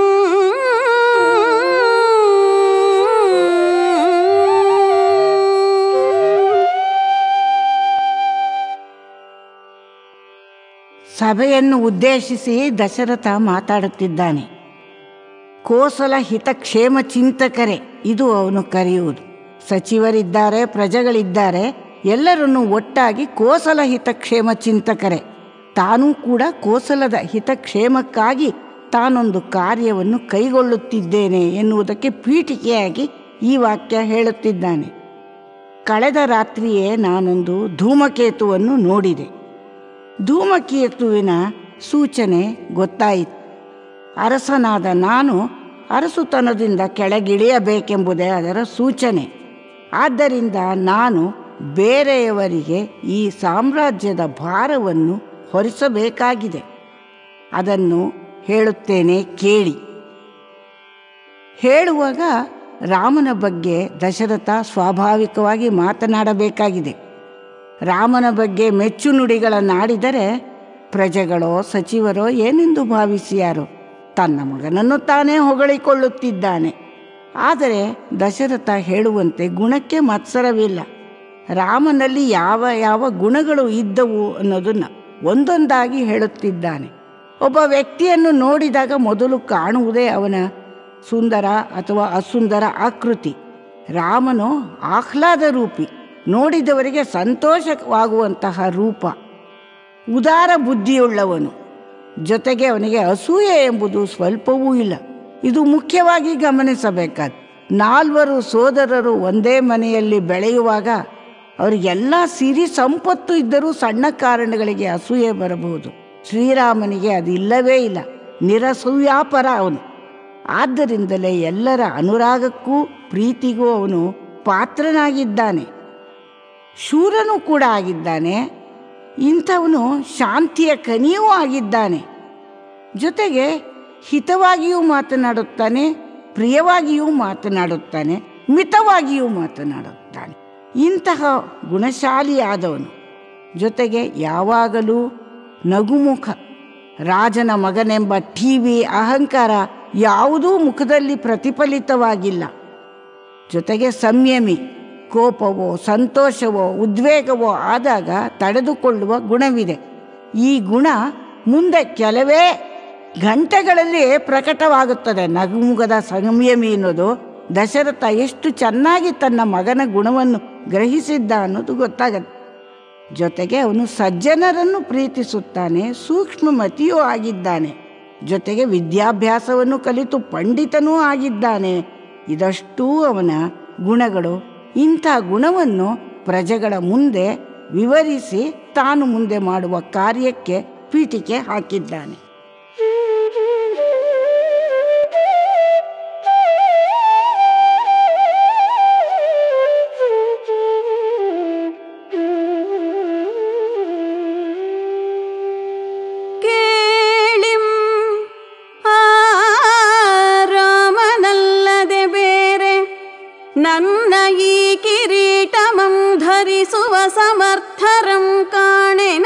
ಸಭೆಯನ್ನು ಉದ್ದೇಶಿಸಿ ದಶರಥ ಮಾತಾಡುತ್ತಿದ್ದಾನೆ ಕೋಸಲ ಹಿತಕ್ಷೇಮ ಚಿಂತಕರೇ ಇದು ಅವನು ಕರೆಯುವುದು ಸಚಿವರಿದ್ದಾರೆ ಪ್ರಜೆಗಳಿದ್ದಾರೆ ಎಲ್ಲರನ್ನು ಒಟ್ಟಾಗಿ ಕೋಸಲ ಹಿತಕ್ಷೇಮ ಚಿಂತಕರೇ ತಾನೂ ಕೂಡ ಕೋಸಲದ ಹಿತಕ್ಷೇಮಕ್ಕಾಗಿ ತಾನೊಂದು ಕಾರ್ಯವನ್ನು ಕೈಗೊಳ್ಳುತ್ತಿದ್ದೇನೆ ಎನ್ನುವುದಕ್ಕೆ ಪೀಠಿಕೆಯಾಗಿ ಈ ವಾಕ್ಯ ಹೇಳುತ್ತಿದ್ದಾನೆ ಕಳೆದ ರಾತ್ರಿಯೇ ನಾನೊಂದು ಧೂಮಕೇತುವನ್ನು ನೋಡಿದೆ ಧೂಮಕೇತುವಿನ ಸೂಚನೆ ಗೊತ್ತಾಯಿತು ಅರಸನಾದ ನಾನು ಅರಸುತನದಿಂದ ಕೆಳಗಿಳಿಯಬೇಕೆಂಬುದೇ ಅದರ ಸೂಚನೆ ಆದ್ದರಿಂದ ನಾನು ಬೇರೆಯವರಿಗೆ ಈ ಸಾಮ್ರಾಜ್ಯದ ಭಾರವನ್ನು ಹೊರಿಸಬೇಕಾಗಿದೆ ಅದನ್ನು ಹೇಳುತ್ತೇನೆ ಕೇಳಿ ಹೇಳುವಾಗ ರಾಮನ ಬಗ್ಗೆ ದಶರಥ ಸ್ವಾಭಾವಿಕವಾಗಿ ಮಾತನಾಡಬೇಕಾಗಿದೆ ರಾಮನ ಬಗ್ಗೆ ಮೆಚ್ಚು ನುಡಿಗಳನ್ನಾಡಿದರೆ ಪ್ರಜೆಗಳೋ ಸಚಿವರೋ ಏನೆಂದು ಭಾವಿಸಿಯಾರೋ ತನ್ನ ಮಗನನ್ನು ತಾನೇ ಹೊಗಳಿಕೊಳ್ಳುತ್ತಿದ್ದಾನೆ ಆದರೆ ದಶರಥ ಹೇಳುವಂತೆ ಗುಣಕ್ಕೆ ಮತ್ಸರವಿಲ್ಲ ರಾಮನಲ್ಲಿ ಯಾವ ಯಾವ ಗುಣಗಳು ಇದ್ದವು ಅನ್ನೋದನ್ನು ಒಂದೊಂದಾಗಿ ಹೇಳುತ್ತಿದ್ದಾನೆ ಒಬ್ಬ ವ್ಯಕ್ತಿಯನ್ನು ನೋಡಿದಾಗ ಮೊದಲು ಕಾಣುವುದೇ ಅವನ ಸುಂದರ ಅಥವಾ ಅಸುಂದರ ಆಕೃತಿ ರಾಮನು ಆಹ್ಲಾದ ರೂಪಿ ನೋಡಿದವರಿಗೆ ಸಂತೋಷವಾಗುವಂತಹ ರೂಪ ಉದಾರ ಬುದ್ಧಿಯುಳ್ಳವನು ಜೊತೆಗೆ ಅವನಿಗೆ ಅಸೂಯೆ ಎಂಬುದು ಸ್ವಲ್ಪವೂ ಇಲ್ಲ ಇದು ಮುಖ್ಯವಾಗಿ ಗಮನಿಸಬೇಕಾದ ನಾಲ್ವರು ಸೋದರರು ಒಂದೇ ಮನೆಯಲ್ಲಿ ಬೆಳೆಯುವಾಗ ಅವರಿಗೆಲ್ಲ ಸಿರಿ ಸಂಪತ್ತು ಇದ್ದರೂ ಸಣ್ಣ ಕಾರಣಗಳಿಗೆ ಅಸೂಯೆ ಬರಬಹುದು ಶ್ರೀರಾಮನಿಗೆ ಅದು ಇಲ್ಲವೇ ಇಲ್ಲ ನಿರಸೂಯಾಪರ ಅವನು ಆದ್ದರಿಂದಲೇ ಎಲ್ಲರ ಅನುರಾಗಕ್ಕೂ ಪ್ರೀತಿಗೂ ಅವನು ಪಾತ್ರನಾಗಿದ್ದಾನೆ ಶೂರನೂ ಕೂಡ ಆಗಿದ್ದಾನೆ ಇಂಥವನು ಶಾಂತಿಯ ಕನಿಯೂ ಆಗಿದ್ದಾನೆ ಜೊತೆಗೆ ಹಿತವಾಗಿಯೂ ಮಾತನಾಡುತ್ತಾನೆ ಪ್ರಿಯವಾಗಿಯೂ ಮಾತನಾಡುತ್ತಾನೆ ಮಿತವಾಗಿಯೂ ಮಾತನಾಡುತ್ತಾನೆ ಇಂತಹ ಗುಣಶಾಲಿಯಾದವನು ಜೊತೆಗೆ ಯಾವಾಗಲೂ ನಗುಮುಖ ರಾಜನ ಮಗನೆಂಬ ಟಿ ವಿ ಅಹಂಕಾರ ಯಾವುದೂ ಮುಖದಲ್ಲಿ ಪ್ರತಿಫಲಿತವಾಗಿಲ್ಲ ಜೊತೆಗೆ ಸಂಯಮಿ ಕೋಪವೋ ಸಂತೋಷವೋ ಉದ್ವೇಗವೋ ಆದಾಗ ತಡೆದುಕೊಳ್ಳುವ ಗುಣವಿದೆ ಈ ಗುಣ ಮುಂದೆ ಕೆಲವೇ ಗಂಟೆಗಳಲ್ಲಿ ಪ್ರಕಟವಾಗುತ್ತದೆ ನಗುಮುಗದ ಸಂಯಮಿ ಅನ್ನೋದು ದಶರಥ ಎಷ್ಟು ಚೆನ್ನಾಗಿ ತನ್ನ ಮಗನ ಗುಣವನ್ನು ಗ್ರಹಿಸಿದ್ದ ಅನ್ನೋದು ಗೊತ್ತಾಗತ್ತೆ ಜೊತೆಗೆ ಅವನು ಸಜ್ಜನರನ್ನು ಪ್ರೀತಿಸುತ್ತಾನೆ ಸೂಕ್ಷ್ಮಮತಿಯೂ ಆಗಿದ್ದಾನೆ ಜೊತೆಗೆ ವಿದ್ಯಾಭ್ಯಾಸವನ್ನು ಕಲಿತು ಪಂಡಿತನೂ ಆಗಿದ್ದಾನೆ ಇದಷ್ಟೂ ಅವನ ಗುಣಗಳು ಇಂಥ ಗುಣವನ್ನು ಪ್ರಜೆಗಳ ಮುಂದೆ ವಿವರಿಸಿ ತಾನು ಮುಂದೆ ಮಾಡುವ ಕಾರ್ಯಕ್ಕೆ ಪೀಠಿಕೆ ಹಾಕಿದ್ದಾನೆ ಕೇಳಿಂ ಆ ರಾಮನಲ್ಲದೆ ಬೇರೆ ನನ್ನ ಈ ಕಿರೀಟಮಂ ಧರಿಸುವ ಸಮರ್ಥರಂ ಕಾಣೆನ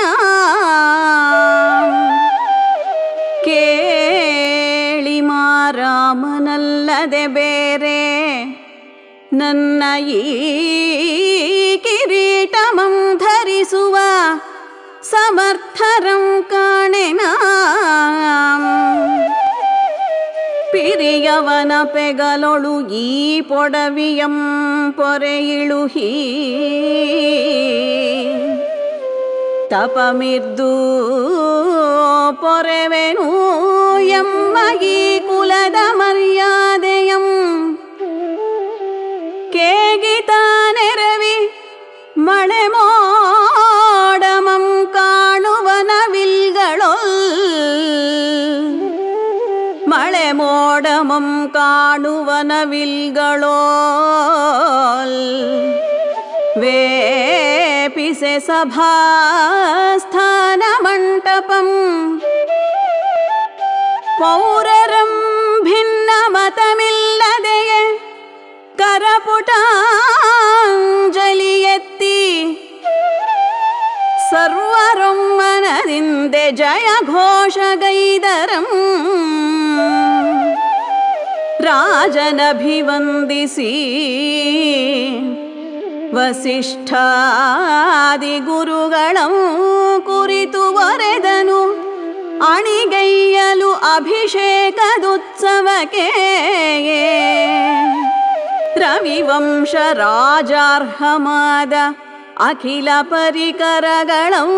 ಕೇಳಿ ಮಾ ರಾಮನಲ್ಲದೆ ಬೇರೆ ನನ್ನ ಈ ಕಿರೀಟಮಂ ಧರಿಸುವ ಸಮರ್ಥರಂ ಕಾಣೆನ ಪಿರಿಯವನ ಪೆಗಲೊಳು ಈ ಪೊಡವಿಯಂ ಪೊರೆಯಿಳುಹಿ ತಪಮಿದ್ದು ಪೊರೆವೆನು ಎಮ್ಮ ಈ ಕುಲದ ಮರ್ಯಾದೆಯಂ ಕೇಗಿತಾನೆರವಿ ಮಳೆ ಮೋಡಮಂ ಕಾಣುವನವಿಲ್ಗಳೋ ಮಳೆ ಮೋಡಮಂ ಕಾಣುವನವಿಲ್ಗಳೋ वेपिसे सभास्थानमण्टपम् ಪೌರರಂ ಭಿನ್ನಮತಮಿಲ್ಲದೆಯೇ ಕರಪುಟಾಂಜಲಿ ಎತ್ತಿ ಸರ್ವರೊಮ್ಮನದಿಂದೆ ಜಯ ಘೋಷಗೈದರಂ ರಾಜನಭಿವಂದಿಸಿ ವಸಿಷ್ಠಾದಿ ಗುರುಗಳಂ ಕುರಿತು ಬರೆದನು ಅಣಿಗೈಯಲು ಅಭಿಷೇಕದುತ್ಸವಕ್ಕೆ ರವಿವಂಶ ರಾಜಾರ್ಹಮಾದ ಅಖಿಲ ಪರಿಕರಗಳಂ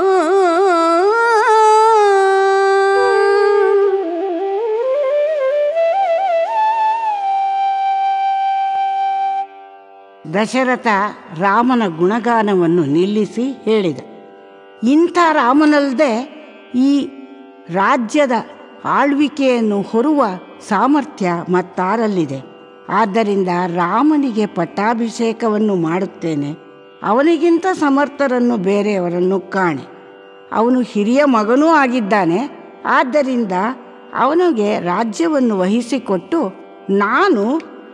ದಶರಥ ರಾಮನ ಗುಣಗಾನವನ್ನು ನಿಲ್ಲಿಸಿ ಹೇಳಿದ ಇಂಥ ರಾಮನಲ್ಲದೆ ಈ ರಾಜ್ಯದ ಆಳ್ವಿಕೆಯನ್ನು ಹೊರುವ ಸಾಮರ್ಥ್ಯ ಮತ್ತಾರಲ್ಲಿದೆ ಆದ್ದರಿಂದ ರಾಮನಿಗೆ ಪಟ್ಟಾಭಿಷೇಕವನ್ನು ಮಾಡುತ್ತೇನೆ ಅವನಿಗಿಂತ ಸಮರ್ಥರನ್ನು ಬೇರೆಯವರನ್ನು ಕಾಣೆ ಅವನು ಹಿರಿಯ ಮಗನೂ ಆಗಿದ್ದಾನೆ ಆದ್ದರಿಂದ ಅವನಿಗೆ ರಾಜ್ಯವನ್ನು ವಹಿಸಿಕೊಟ್ಟು ನಾನು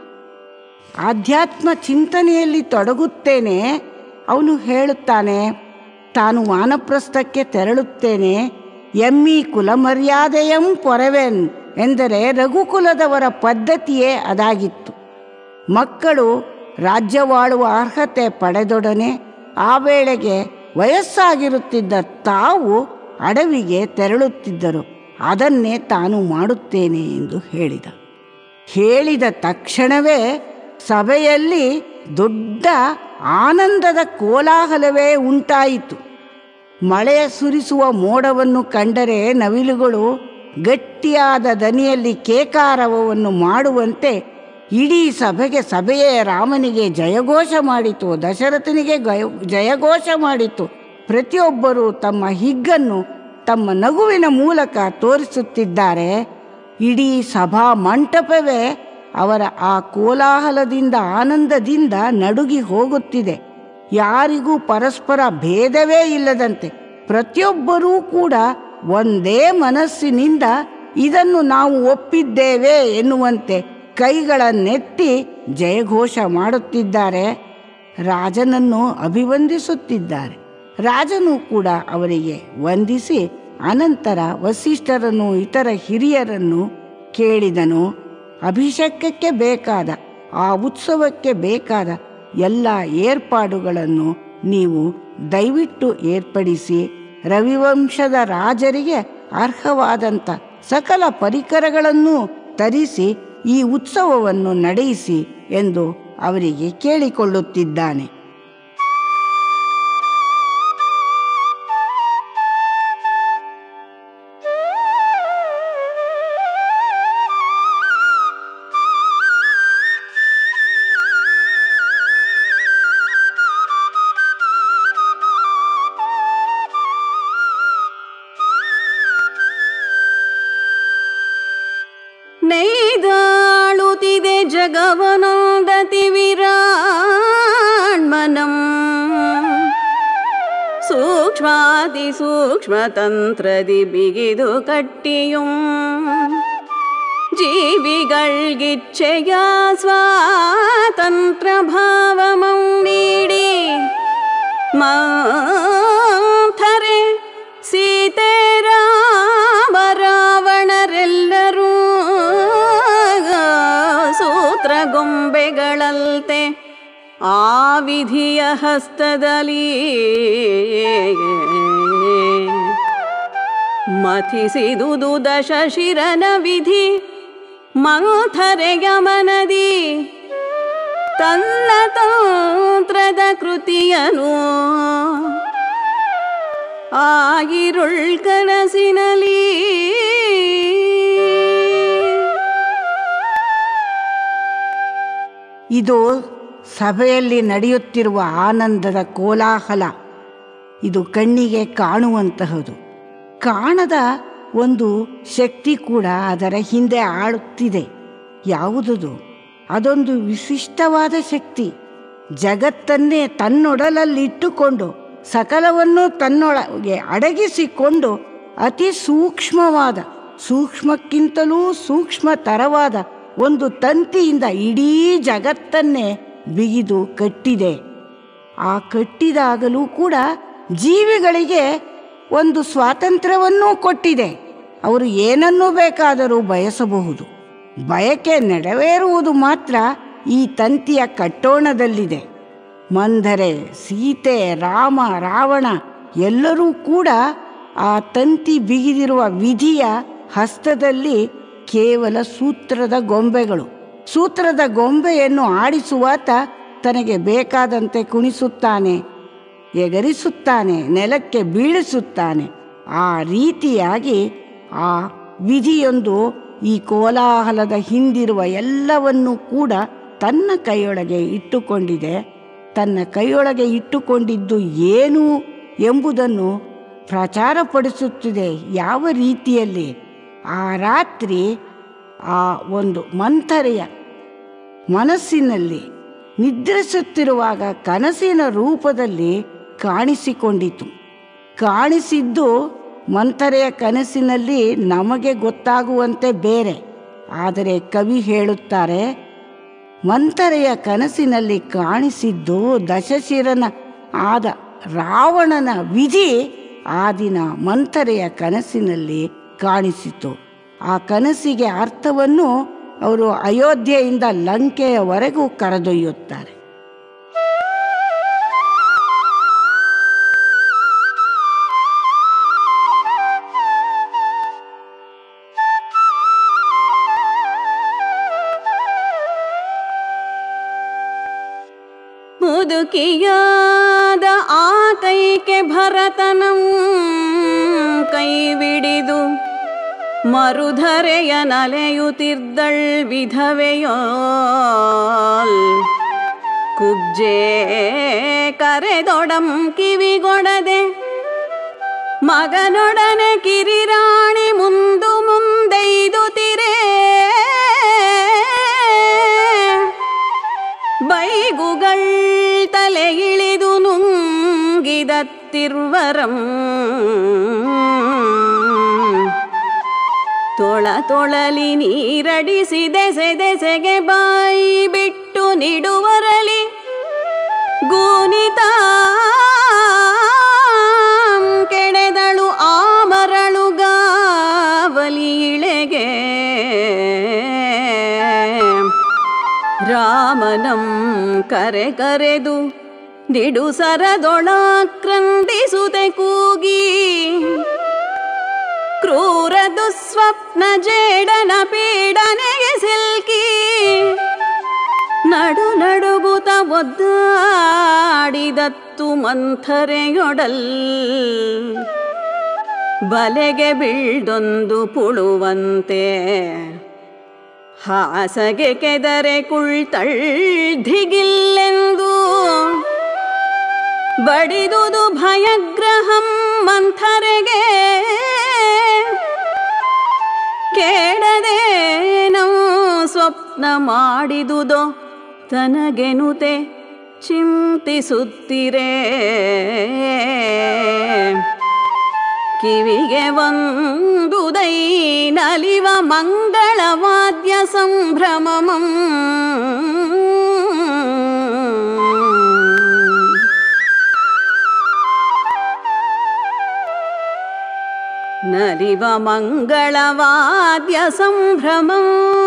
ಆಧ್ಯಾತ್ಮ ಚಿಂತನೆಯಲ್ಲಿ ತೊಡಗುತ್ತೇನೆ ಅವನು ಹೇಳುತ್ತಾನೆ ತಾನು ವಾನಪ್ರಸ್ಥಕ್ಕೆ ತೆರಳುತ್ತೇನೆ ಎಮ್ಮಿ ಕುಲಮರ್ಯಾದೆಯಂ ಪೊರವೆನ್ ಎಂದರೆ ರಘುಕುಲದವರ ಪದ್ಧತಿಯೇ ಅದಾಗಿತ್ತು ಮಕ್ಕಳು ರಾಜ್ಯವಾಳುವ ಅರ್ಹತೆ ಪಡೆದೊಡನೆ ಆ ವೇಳೆಗೆ ವಯಸ್ಸಾಗಿರುತ್ತಿದ್ದ ತಾವು ಅಡವಿಗೆ ತೆರಳುತ್ತಿದ್ದರು ಅದನ್ನೇ ತಾನು ಮಾಡುತ್ತೇನೆ ಎಂದು ಹೇಳಿದ ಹೇಳಿದ ತಕ್ಷಣವೇ ಸಭೆಯಲ್ಲಿ ದೊಡ್ಡ ಆನಂದದ ಕೋಲಾಹಲವೇ ಉಂಟಾಯಿತು ಮಳೆ ಸುರಿಸುವ ಮೋಡವನ್ನು ಕಂಡರೆ ನವಿಲುಗಳು ಗಟ್ಟಿಯಾದ ದನಿಯಲ್ಲಿ ಕೇಕಾರವವನ್ನು ಮಾಡುವಂತೆ ಇಡೀ ಸಭೆಗೆ ಸಭೆಯೇ ರಾಮನಿಗೆ ಜಯಘೋಷ ಮಾಡಿತು ದಶರಥನಿಗೆ ಗಯ ಜಯಘೋಷ ಮಾಡಿತು ಪ್ರತಿಯೊಬ್ಬರೂ ತಮ್ಮ ಹಿಗ್ಗನ್ನು ತಮ್ಮ ನಗುವಿನ ಮೂಲಕ ತೋರಿಸುತ್ತಿದ್ದಾರೆ ಇಡೀ ಸಭಾ ಮಂಟಪವೇ ಅವರ ಆ ಕೋಲಾಹಲದಿಂದ ಆನಂದದಿಂದ ನಡುಗಿ ಹೋಗುತ್ತಿದೆ ಯಾರಿಗೂ ಪರಸ್ಪರ ಭೇದವೇ ಇಲ್ಲದಂತೆ ಪ್ರತಿಯೊಬ್ಬರೂ ಕೂಡ ಒಂದೇ ಮನಸ್ಸಿನಿಂದ ಇದನ್ನು ನಾವು ಒಪ್ಪಿದ್ದೇವೆ ಎನ್ನುವಂತೆ ಕೈಗಳನ್ನೆತ್ತಿ ಜಯಘೋಷ ಮಾಡುತ್ತಿದ್ದಾರೆ ರಾಜನನ್ನು ಅಭಿವಂದಿಸುತ್ತಿದ್ದಾರೆ ರಾಜನು ಕೂಡ ಅವರಿಗೆ ವಂದಿಸಿ ಅನಂತರ ವಸಿಷ್ಠರನ್ನು ಇತರ ಹಿರಿಯರನ್ನು ಕೇಳಿದನು ಅಭಿಷೇಕಕ್ಕೆ ಬೇಕಾದ ಆ ಉತ್ಸವಕ್ಕೆ ಬೇಕಾದ ಎಲ್ಲ ಏರ್ಪಾಡುಗಳನ್ನು ನೀವು ದಯವಿಟ್ಟು ಏರ್ಪಡಿಸಿ ರವಿವಂಶದ ರಾಜರಿಗೆ ಅರ್ಹವಾದಂಥ ಸಕಲ ಪರಿಕರಗಳನ್ನು ತರಿಸಿ ಈ ಉತ್ಸವವನ್ನು ನಡೆಯಿಸಿ ಎಂದು ಅವರಿಗೆ ಕೇಳಿಕೊಳ್ಳುತ್ತಿದ್ದಾನೆ ನೈದಾಳುತಿದೆ ಜಗವನೊಂದತಿ ವಿರಾಣ್ಮನಂ ಸೂಕ್ಷ್ಮಾತಿ ಸೂಕ್ಷ್ಮತಂತ್ರದಿ ಬಿಗಿದು ಕಟ್ಟಿಯುಂ ಜೀವಿಗಳ್ಗಿಚ್ಛೆಯ ಸ್ವಾತಂತ್ರ ಭಾವಮಂ ನೀಡಿ ಮಾಥರೆ ಸೀತೆ ರಾಮ ರಾವಣರೆಲ್ಲರೂ ಸೂತ್ರಗೊಂಬೆಗಳಲ್ತೆ ಆ ವಿಧಿಯ ಹಸ್ತದಲ್ಲಿ ಮಥಿಸಿದುದು ದಶಶಿರನ ವಿಧಿ ಮಂಥರೆಯ ಮನದಿ ತನ್ನ ತಂತ್ರದ ಕೃತಿಯನು ಆಗಿರುಳ್ ಕನಸಿನಲಿ ಇದು ಸಭೆಯಲ್ಲಿ ನಡೆಯುತ್ತಿರುವ ಆನಂದದ ಕೋಲಾಹಲ ಇದು ಕಣ್ಣಿಗೆ ಕಾಣುವಂತಹದು ಕಾಣದ ಒಂದು ಶಕ್ತಿ ಕೂಡ ಅದರ ಹಿಂದೆ ಆಳುತ್ತಿದೆ ಯಾವುದದು ಅದೊಂದು ವಿಶಿಷ್ಟವಾದ ಶಕ್ತಿ ಜಗತ್ತನ್ನೇ ತನ್ನೊಡಲಲ್ಲಿಟ್ಟುಕೊಂಡು ಸಕಲವನ್ನು ತನ್ನೊಳಗೆ ಅಡಗಿಸಿಕೊಂಡು ಅತಿ ಸೂಕ್ಷ್ಮವಾದ ಸೂಕ್ಷ್ಮಕ್ಕಿಂತಲೂ ಸೂಕ್ಷ್ಮತರವಾದ ಒಂದು ತಂತಿಯಿಂದ ಇಡೀ ಜಗತ್ತನ್ನೇ ಬಿಗಿದು ಕಟ್ಟಿದೆ ಆ ಕಟ್ಟಿದಾಗಲೂ ಕೂಡ ಜೀವಿಗಳಿಗೆ ಒಂದು ಸ್ವಾತಂತ್ರ್ಯವನ್ನೂ ಕೊಟ್ಟಿದೆ ಅವರು ಏನನ್ನೂ ಬೇಕಾದರೂ ಬಯಸಬಹುದು ಬಯಕೆ ನೆರವೇರುವುದು ಮಾತ್ರ ಈ ತಂತಿಯ ಕಟ್ಟೋಣದಲ್ಲಿದೆ ಮಂದರೆ ಸೀತೆ ರಾಮ ರಾವಣ ಎಲ್ಲರೂ ಕೂಡ ಆ ತಂತಿ ಬಿಗಿದಿರುವ ವಿಧಿಯ ಹಸ್ತದಲ್ಲಿ ಕೇವಲ ಸೂತ್ರದ ಗೊಂಬೆಗಳು ಸೂತ್ರದ ಗೊಂಬೆಯನ್ನು ಆಡಿಸುವಾತ ತನಗೆ ಬೇಕಾದಂತೆ ಕುಣಿಸುತ್ತಾನೆ ಎಗರಿಸುತ್ತಾನೆ ನೆಲಕ್ಕೆ ಬೀಳಿಸುತ್ತಾನೆ ಆ ರೀತಿಯಾಗಿ ಆ ವಿಧಿಯೊಂದು ಈ ಕೋಲಾಹಲದ ಹಿಂದಿರುವ ಎಲ್ಲವನ್ನೂ ಕೂಡ ತನ್ನ ಕೈಯೊಳಗೆ ಇಟ್ಟುಕೊಂಡಿದೆ ತನ್ನ ಕೈಯೊಳಗೆ ಇಟ್ಟುಕೊಂಡಿದ್ದು ಏನು ಎಂಬುದನ್ನು ಪ್ರಚಾರಪಡಿಸುತ್ತಿದೆ ಯಾವ ರೀತಿಯಲ್ಲಿ ಆ ರಾತ್ರಿ ಆ ಒಂದು ಮಂಥರೆಯ ಮನಸ್ಸಿನಲ್ಲಿ ನಿದ್ರಿಸುತ್ತಿರುವಾಗ ಕನಸಿನ ರೂಪದಲ್ಲಿ ಕಾಣಿಸಿಕೊಂಡಿತು ಕಾಣಿಸಿದ್ದು ಮಂಥರೆಯ ಕನಸಿನಲ್ಲಿ ನಮಗೆ ಗೊತ್ತಾಗುವಂತೆ ಬೇರೆ ಆದರೆ ಕವಿ ಹೇಳುತ್ತಾರೆ ಮಂಥರೆಯ ಕನಸಿನಲ್ಲಿ ಕಾಣಿಸಿದ್ದು ದಶಶಿರನ ಆದ ರಾವಣನ ವಿಧಿ ಆ ದಿನ ಮಂಥರೆಯ ಕನಸಿನಲ್ಲಿ ಕಾಣಿಸಿತು ಆ ಕನಸಿಗೆ ಅರ್ಥವನ್ನು ಅವರು ಅಯೋಧ್ಯೆಯಿಂದ ಲಂಕೆಯವರೆಗೂ ಕರೆದೊಯ್ಯುತ್ತಾರೆ ಮುದುಕಿಯಾದ ಆ ಕೈಕೆ ಭರತನಂ ಕೈವಿಡಿದು ಮರುಧರೆಯ ನಲೆಯುತ್ತಿದ್ದಳ್ ವಿಧವೆಯೋಲ್ ಕುಬ್ಜೆ ಕರೆದೊಡಂ ಕಿವಿಗೊಡದೆ ಮಗನೊಡನೆ ಕಿರಿರಾಣಿ ಮುಂದು ಮುಂದೈದುತಿರೇ ಬೈಗುಗಳ್ ತಲೆ ಇಳಿದು ನುಂಗಿದತ್ತಿರ್ವರಂ ತೊಳ ತೊಳಲಿ ನೀರಡಿಸಿದೆ ಸೆದೆಸೆಗೆ ಬಾಯಿ ಬಿಟ್ಟು ನಿಡುವರಲಿ ಗೂನಿತ ಕೆಡೆದಳು ಆ ಮರಳುಗಾವಲಿ ಇಳೆಗೆ ರಾಮನಂ ಕರೆ ಕರೆದು ದಿಡು ಸರದೊಳಕ್ರಂದಿಸುತೆ ಕೂಗಿ ಕ್ರೂರ ದುಸ್ವಪ್ನ ಜೇಡನ ಪೀಡನೆಗೆ ಸಿಲ್ಕಿ ನಡು ನಡುಗುತ ಒದ್ದಾಡಿದತ್ತು ಮಂಥರೆಯೊಡಲ್ ಬಲೆಗೆ ಬೀಳ್ದೊಂದು ಪುಳುವಂತೆ ಹಾಸಗೆ ಕೆದರೆ ಕುಳ್ತಳ್ಧಿಗಿಲ್ಲೆಂದು ಬಡಿದುದು ಭಯಗ್ರಹಂ ಮಂಥರೆಗೆ ಕೇಳದೇನೋ ಸ್ವಪ್ನ ಮಾಡಿದುದೋ ತನಗೆನುತೆ ಚಿಂತಿಸುತ್ತಿರೇ ಕಿವಿಗೆ ಒಂದುದೈ ನಲಿವ ಮಂಗಳವಾದ್ಯ ಸಂಭ್ರಮಮಂ ನಲಿವ ಮಂಗಳವಾದ್ಯ ಸಂಭ್ರಮಂ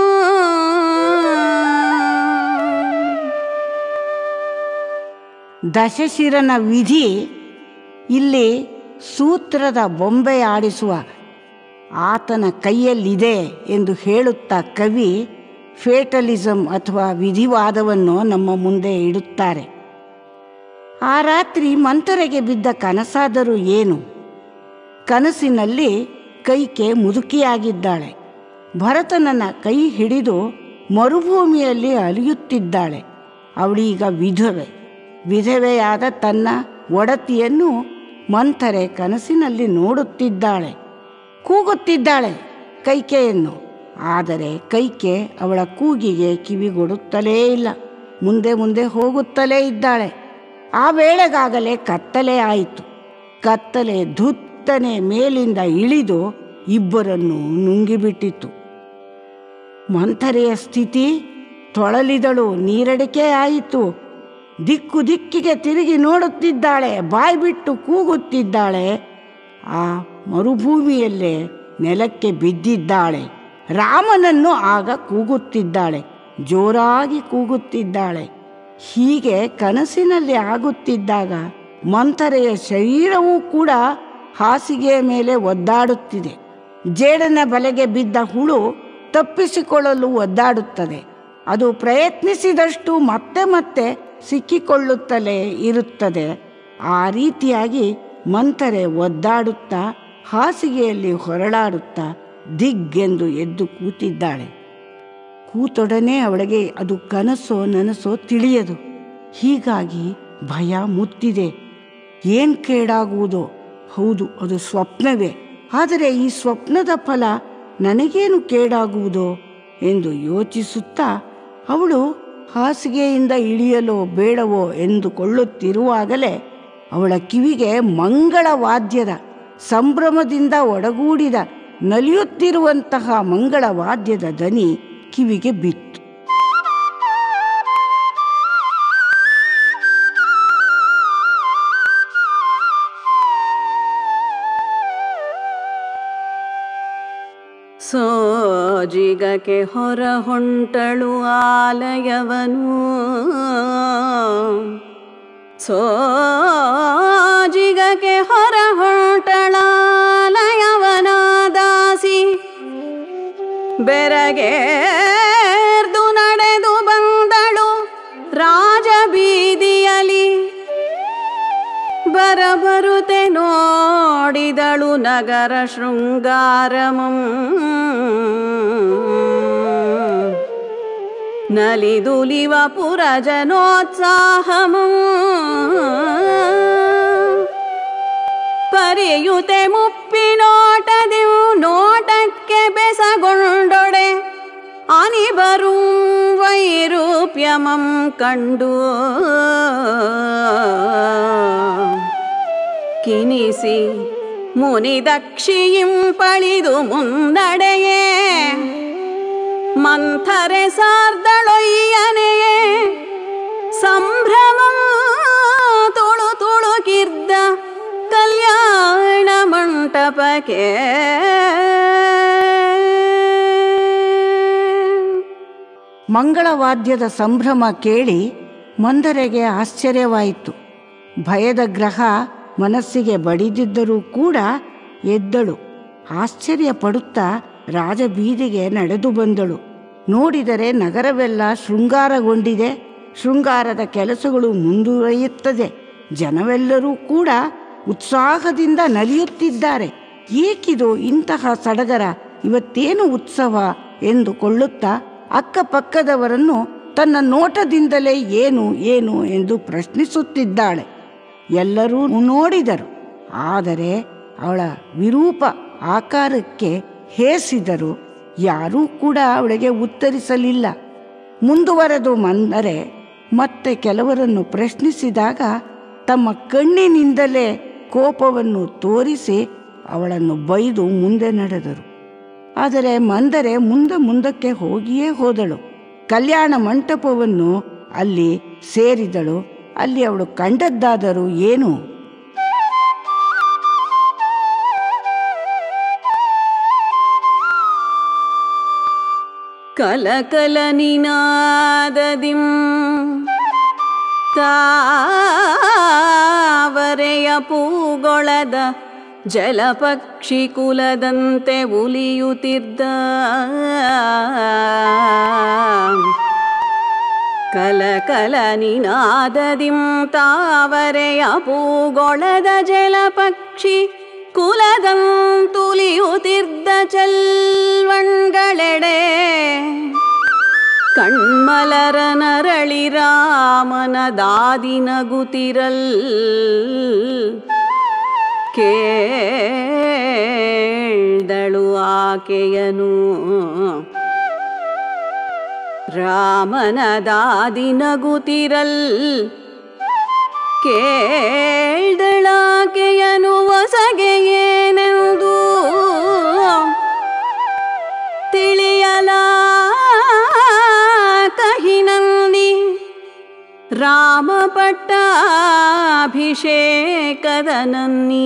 ದಶಶಿರನ ವಿಧಿ ಇಲ್ಲಿ ಸೂತ್ರದ ಬೊಂಬೆ ಆಡಿಸುವ ಆತನ ಕೈಯಲ್ಲಿದೆ ಎಂದು ಹೇಳುತ್ತಾ ಕವಿ ಫೇಟಲಿಸಮ್ ಅಥವಾ ವಿಧಿವಾದವನ್ನು ನಮ್ಮ ಮುಂದೆ ಇಡುತ್ತಾರೆ ಆ ರಾತ್ರಿ ಮಂಥರೆಗೆ ಬಿದ್ದ ಕನಸಾದರೂ ಏನು ಕನಸಿನಲ್ಲಿ ಕೈಕೆ ಮುದುಕಿಯಾಗಿದ್ದಾಳೆ ಭರತನನ್ನ ಕೈ ಹಿಡಿದು ಮರುಭೂಮಿಯಲ್ಲಿ ಅಲಿಯುತ್ತಿದ್ದಾಳೆ ಅವಳೀಗ ವಿಧವೆ ವಿಧವೆಯಾದ ತನ್ನ ಒಡತಿಯನ್ನು ಮಂಥರೆ ಕನಸಿನಲ್ಲಿ ನೋಡುತ್ತಿದ್ದಾಳೆ ಕೂಗುತ್ತಿದ್ದಾಳೆ ಕೈಕೆಯನ್ನು ಆದರೆ ಕೈಕೆ ಅವಳ ಕೂಗಿಗೆ ಕಿವಿಗೊಡುತ್ತಲೇ ಇಲ್ಲ ಮುಂದೆ ಮುಂದೆ ಹೋಗುತ್ತಲೇ ಇದ್ದಾಳೆ ಆ ವೇಳೆಗಾಗಲೇ ಕತ್ತಲೆ ಆಯಿತು ಕತ್ತಲೆ ಧುತ್ತನೆ ಮೇಲಿಂದ ಇಳಿದು ಇಬ್ಬರನ್ನು ನುಂಗಿಬಿಟ್ಟಿತು ಮಂಥರೆಯ ಸ್ಥಿತಿ ತೊಳಲಿದಳು ನೀರಡಿಕೆ ಆಯಿತು ದಿಕ್ಕು ದಿಕ್ಕಿಗೆ ತಿರುಗಿ ನೋಡುತ್ತಿದ್ದಾಳೆ ಬಾಯ್ಬಿಟ್ಟು ಕೂಗುತ್ತಿದ್ದಾಳೆ ಆ ಮರುಭೂಮಿಯಲ್ಲೇ ನೆಲಕ್ಕೆ ಬಿದ್ದಿದ್ದಾಳೆ ರಾಮನನ್ನು ಆಗ ಕೂಗುತ್ತಿದ್ದಾಳೆ ಜೋರಾಗಿ ಕೂಗುತ್ತಿದ್ದಾಳೆ ಹೀಗೆ ಕನಸಿನಲ್ಲಿ ಆಗುತ್ತಿದ್ದಾಗ ಮಂಥರೆಯ ಶರೀರವೂ ಕೂಡ ಹಾಸಿಗೆಯ ಮೇಲೆ ಒದ್ದಾಡುತ್ತಿದೆ ಜೇಡನ ಬಲೆಗೆ ಬಿದ್ದ ಹುಳು ತಪ್ಪಿಸಿಕೊಳ್ಳಲು ಒದ್ದಾಡುತ್ತದೆ ಅದು ಪ್ರಯತ್ನಿಸಿದಷ್ಟು ಮತ್ತೆ ಮತ್ತೆ ಸಿಕ್ಕಿಕೊಳ್ಳುತ್ತಲೇ ಇರುತ್ತದೆ ಆ ರೀತಿಯಾಗಿ ಮಂಥರೆ ಒದ್ದಾಡುತ್ತಾ ಹಾಸಿಗೆಯಲ್ಲಿ ಹೊರಳಾಡುತ್ತಾ ದಿಗ್ಗೆಂದು ಎದ್ದು ಕೂತಿದ್ದಾಳೆ ಕೂತೊಡನೆ ಅವಳಿಗೆ ಅದು ಕನಸೋ ನನಸೋ ತಿಳಿಯದು ಹೀಗಾಗಿ ಭಯ ಮುತ್ತಿದೆ ಏನ್ ಕೇಡಾಗುವುದೋ ಹೌದು ಅದು ಸ್ವಪ್ನವೇ ಆದರೆ ಈ ಸ್ವಪ್ನದ ಫಲ ನನಗೇನು ಕೇಡಾಗುವುದೋ ಎಂದು ಯೋಚಿಸುತ್ತಾ ಅವಳು ಹಾಸಿಗೆಯಿಂದ ಇಳಿಯಲೋ ಬೇಡವೋ ಎಂದುಕೊಳ್ಳುತ್ತಿರುವಾಗಲೇ ಅವಳ ಕಿವಿಗೆ ಮಂಗಳ ವಾದ್ಯದ ಸಂಭ್ರಮದಿಂದ ಒಡಗೂಡಿದ ನಲಿಯುತ್ತಿರುವಂತಹ ಮಂಗಳ ವಾದ್ಯದ ದನಿ ಕಿವಿಗೆ ಬಿತ್ತು ಸೋಜಿಗಕ್ಕೆ ಹೊರ ಹೊಂಟಳು ಆಲಯವನು ಸೋಜಿಗಕ್ಕೆ ಹೊರ ಹೊಂಟಳಾಲಯವನ ದಾಸಿ ಬೆರಗೇರ್ದು ನಡೆದು ಬಂದಳು ರಾಜಬೀದಿಯಲಿ ಬರಬರುತೆ ನೋಡಿದಳು ನಗರ ಶೃಂಗಾರಮಂ ನಲಿದುಲಿವ ಪುರಜನೋತ್ಸಾಹಮಂ ಪರಿಯುತೆ ಮುಪ್ಪಿನೋಟದಿವು ನೋಟಕ್ಕೆ ಬೆಸಗೊಂಡೊಡೆ ಅನಿಬರು ವೈರೂಪ್ಯಮಂ ಕಂಡು ಕಿನಿಸಿ ಮುನಿದಕ್ಷಿಯಿಂ ಪಳಿದು ಮುನ್ನಡೆಯೇ ಮಂಥರೆ ಸಾರ್ದಳೊಯ್ಯನೆಯೇ ಸಂಭ್ರಮ ತುಳು ತುಳುಕಿದ್ದ ಕಲ್ಯಾಣ ಮಂಟಪಕ್ಕೆ ಮಂಗಳವಾದ್ಯದ ಸಂಭ್ರಮ ಕೇಳಿ ಮಂದರೆಗೆ ಆಶ್ಚರ್ಯವಾಯಿತು ಭಯದ ಗ್ರಹ ಮನಸ್ಸಿಗೆ ಬಡಿದಿದ್ದರೂ ಕೂಡ ಎದ್ದಳು ಆಶ್ಚರ್ಯ ಪಡುತ್ತಾ ರಾಜಬೀದಿಗೆ ನಡೆದು ಬಂದಳು ನೋಡಿದರೆ ನಗರವೆಲ್ಲ ಶೃಂಗಾರಗೊಂಡಿದೆ ಶೃಂಗಾರದ ಕೆಲಸಗಳು ಮುಂದುವರಿಯುತ್ತದೆ ಜನವೆಲ್ಲರೂ ಕೂಡ ಉತ್ಸಾಹದಿಂದ ನಲಿಯುತ್ತಿದ್ದಾರೆ ಏಕಿದು ಇಂತಹ ಸಡಗರ ಇವತ್ತೇನು ಉತ್ಸವ ಎಂದುಕೊಳ್ಳುತ್ತಾ ಅಕ್ಕಪಕ್ಕದವರನ್ನು ತನ್ನ ನೋಟದಿಂದಲೇ ಏನು ಏನು ಎಂದು ಪ್ರಶ್ನಿಸುತ್ತಿದ್ದಾಳೆ ಎಲ್ಲರೂ ನೋಡಿದರು ಆದರೆ ಅವಳ ವಿರೂಪ ಆಕಾರಕ್ಕೆ ಹೇಸಿದರು ಯಾರೂ ಕೂಡ ಅವಳಿಗೆ ಉತ್ತರಿಸಲಿಲ್ಲ ಮುಂದುವರೆದು ಬಂದರೆ ಮತ್ತೆ ಕೆಲವರನ್ನು ಪ್ರಶ್ನಿಸಿದಾಗ ತಮ್ಮ ಕಣ್ಣಿನಿಂದಲೇ ಕೋಪವನ್ನು ತೋರಿಸಿ ಅವಳನ್ನು ಬೈದು ಮುಂದೆ ನಡೆದರು ಆದರೆ ಮಂದರೆ ಮುಂದೆ ಮುಂದಕ್ಕೆ ಹೋಗಿಯೇ ಹೋದಳು ಕಲ್ಯಾಣ ಮಂಟಪವನ್ನು ಅಲ್ಲಿ ಸೇರಿದಳು ಅಲ್ಲಿ ಅವಳು ಕಂಡದ್ದಾದರೂ ಏನು ಕಲಕಲ ನಿನಾದದಿಂ ತಾವರೆಯ ಪೂಗೊಳದ ಜಲಪಕ್ಷಿ ಕುಲದಂತೆ ಉಲಿಯುತ್ತಿದ್ದ ಕಲಕಲ ನಿನಾದದಿಂ ತಾವರೆಯ ಪೂಗೊಳದ ಜಲಪಕ್ಷಿ ಕುಲದಂತುಲಿಯುತ್ತಿದ್ದ ಚಲ್ವಣ್ಗಳೆಡೆ ಕಣ್ಮಲರ ನರಳಿ ರಾಮನ ದಾದಿನಗುತಿರಲ್ ಕೇಳ್ದಳು ಆಕೆಯನು ರಾಮನದಾದಿ ನಗುತ್ತಿರಲ್ ಕೇಳ್ದಳಾಕೆಯನು ಹೊಸಗೆ ಏನೆಂದು ತಿಳಿಯಲ ಕಹಿನಂದಿ ರಾಮ ಪಟ್ಟಾಭಿಷೇಕದ ನನ್ನೀ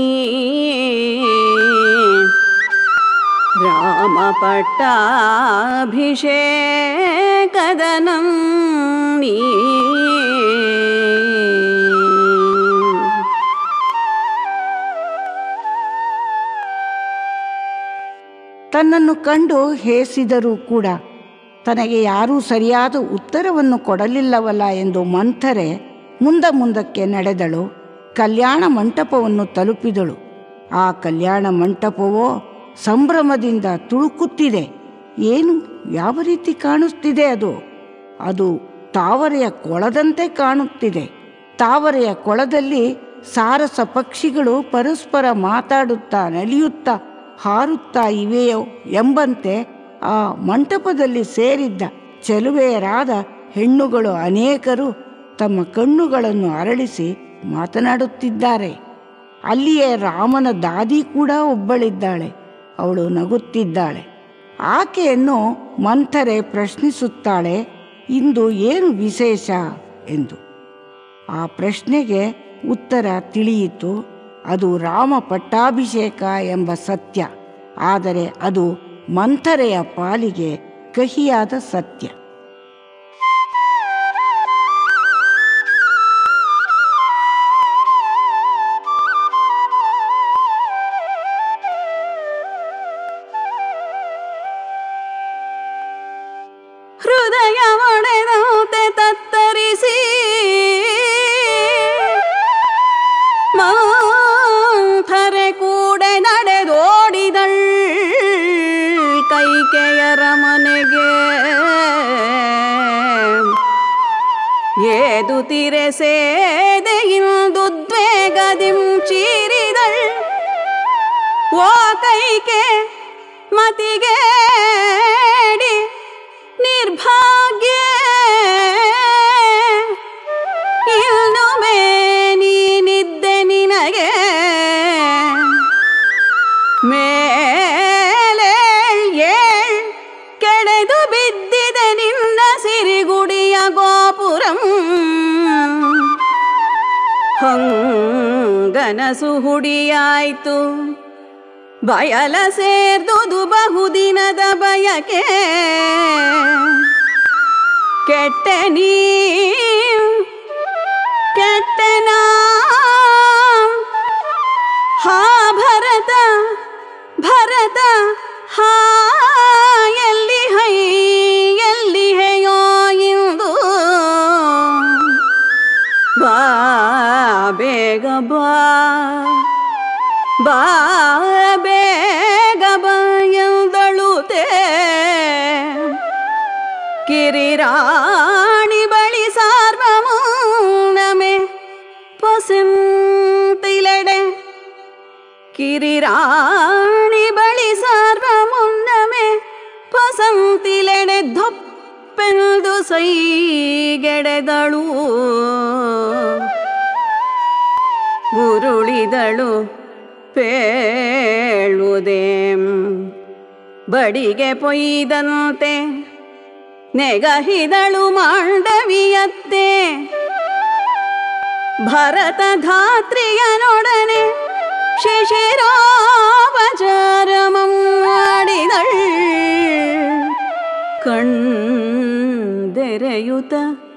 ರಾಮ ಪಟ್ಟಾಭಿಷೇಕದ ನನ್ನೀ ತನ್ನನ್ನು ಕಂಡು ಹೇಸಿದರೂ ಕೂಡ ತನಗೆ ಯಾರೂ ಸರಿಯಾದ ಉತ್ತರವನ್ನು ಕೊಡಲಿಲ್ಲವಲ್ಲ ಎಂದು ಮಂಥರೆ ಮುಂದ ಮುಂದಕ್ಕೆ ನಡೆದಳು ಕಲ್ಯಾಣ ಮಂಟಪವನ್ನು ತಲುಪಿದಳು ಆ ಕಲ್ಯಾಣ ಮಂಟಪವೋ ಸಂಭ್ರಮದಿಂದ ತುಳುಕುತ್ತಿದೆ ಏನು ಯಾವ ರೀತಿ ಕಾಣಿಸ್ತಿದೆ ಅದು ಅದು ತಾವರೆಯ ಕೊಳದಂತೆ ಕಾಣುತ್ತಿದೆ ತಾವರೆಯ ಕೊಳದಲ್ಲಿ ಸಾರಸ ಪಕ್ಷಿಗಳು ಪರಸ್ಪರ ಮಾತಾಡುತ್ತಾ ನಲಿಯುತ್ತಾ ಹಾರುತ್ತಾ ಇವೆಯೋ ಎಂಬಂತೆ ಆ ಮಂಟಪದಲ್ಲಿ ಸೇರಿದ್ದ ಚೆಲುವೆಯರಾದ ಹೆಣ್ಣುಗಳು ಅನೇಕರು ತಮ್ಮ ಕಣ್ಣುಗಳನ್ನು ಅರಳಿಸಿ ಮಾತನಾಡುತ್ತಿದ್ದಾರೆ ಅಲ್ಲಿಯೇ ರಾಮನ ದಾದಿ ಕೂಡ ಒಬ್ಬಳಿದ್ದಾಳೆ ಅವಳು ನಗುತ್ತಿದ್ದಾಳೆ ಆಕೆಯನ್ನು ಮಂಥರೆ ಪ್ರಶ್ನಿಸುತ್ತಾಳೆ ಇಂದು ಏನು ವಿಶೇಷ ಎಂದು ಆ ಪ್ರಶ್ನೆಗೆ ಉತ್ತರ ತಿಳಿಯಿತು ಅದು ರಾಮ ಪಟ್ಟಾಭಿಷೇಕ ಎಂಬ ಸತ್ಯ ಆದರೆ ಅದು ಮಂಥರೆಯ ಪಾಲಿಗೆ ಕಹಿಯಾದ ಸತ್ಯ ಹೃದಯ ಒಡೆದಂತೆ ತತ್ತರಿಸಿ ಮಂಥರೆ ಕೂಡ ನಡೆದೋಡಿದಳ್ ಕೈಕೆಯರ ಮನೆಗೆ ಏದು ತಿರೆ ಸೇದೆಯಿಂದುದ್ವೇಗದಿಂ ಚೀರಿದಳ್ ಓ ಕೈಕೆ ಮತಿಗೇಡಿ ನಿರ್ಭಾಗ್ಯ ಇನ್ನೊಮ್ಮೆ ನೀನಿದ್ದೆ ನಿನಗೆ ಮೇಲೆ ಏಳ್ ಕೆಳೆದು ಬಿದ್ದಿದೆ ನಿನ್ನ ಸಿರಿಗುಡಿಯ ಗೋಪುರಂ ಹೊಂಗನಸು ಹುಡಿಯಾಯ್ತು ಬಯಲ ಸೇರ್ದುದು ಬಹುದಿನದ ಬಯಕೆ ಕೆಟ್ಟ ನೀ ಕೆಟ್ಟನ ಹಾ ಭರತ ಭರತ ಹಾ ಎಲ್ಲಿ ಹೈ ಎಲ್ಲಿ ಹೆಯೋ ಇಂದು ಬಾ ಬೇಗ ಬಾ ಬಾ ಬೇಗ ಬಯದಳುತೆ ಕಿರಿರಾಣಿ ಬಳಿ ಸಾರ್ವಮೌನಮೆ ಪಸಂತಿಲೆಡೆ ಕಿರಿರಾಣಿ ಬಳಿ ಸಾರ್ವಮುನ್ನಮೆ ಪಸಂತಿಲೆಡೆ ಧೊಪ್ಪೆಂದು ಸೈಗೆಡೆದಳು ಉರುಳಿದಳು ಪೇಳುವುದೇಂ ಬಡಿಗೆ ಪೊಯ್ದಂತೆ ನೆಗಹಿದಳು ಮಾಂಡವಿಯತ್ತೆ ಭರತ ಧಾತ್ರಿಯನೊಡನೆ ಶಿಶಿರೋಪಚಾರಮಂ ಮಾಡಿದಳ್ ಕಣ್ದೆರೆಯುತ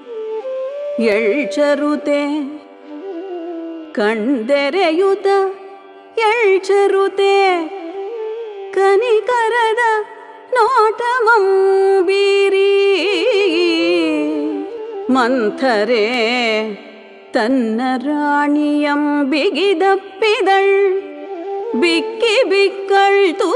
ಎಳ್ಚರುತೆ ಕಣ್ದೆರೆಯುತ ಎಳ್ಚರುತೆ ಕನಿಕರದ ನೋಟಮಂ ಬೀರಿ ಮಂಥರೆ ತನ್ನ ರಾಣಿಯಂ ಬಿಗಿದಪ್ಪಿದಳ್ ಬಿಕ್ಕಿ ಬಿಕ್ಕಳ್ತೂ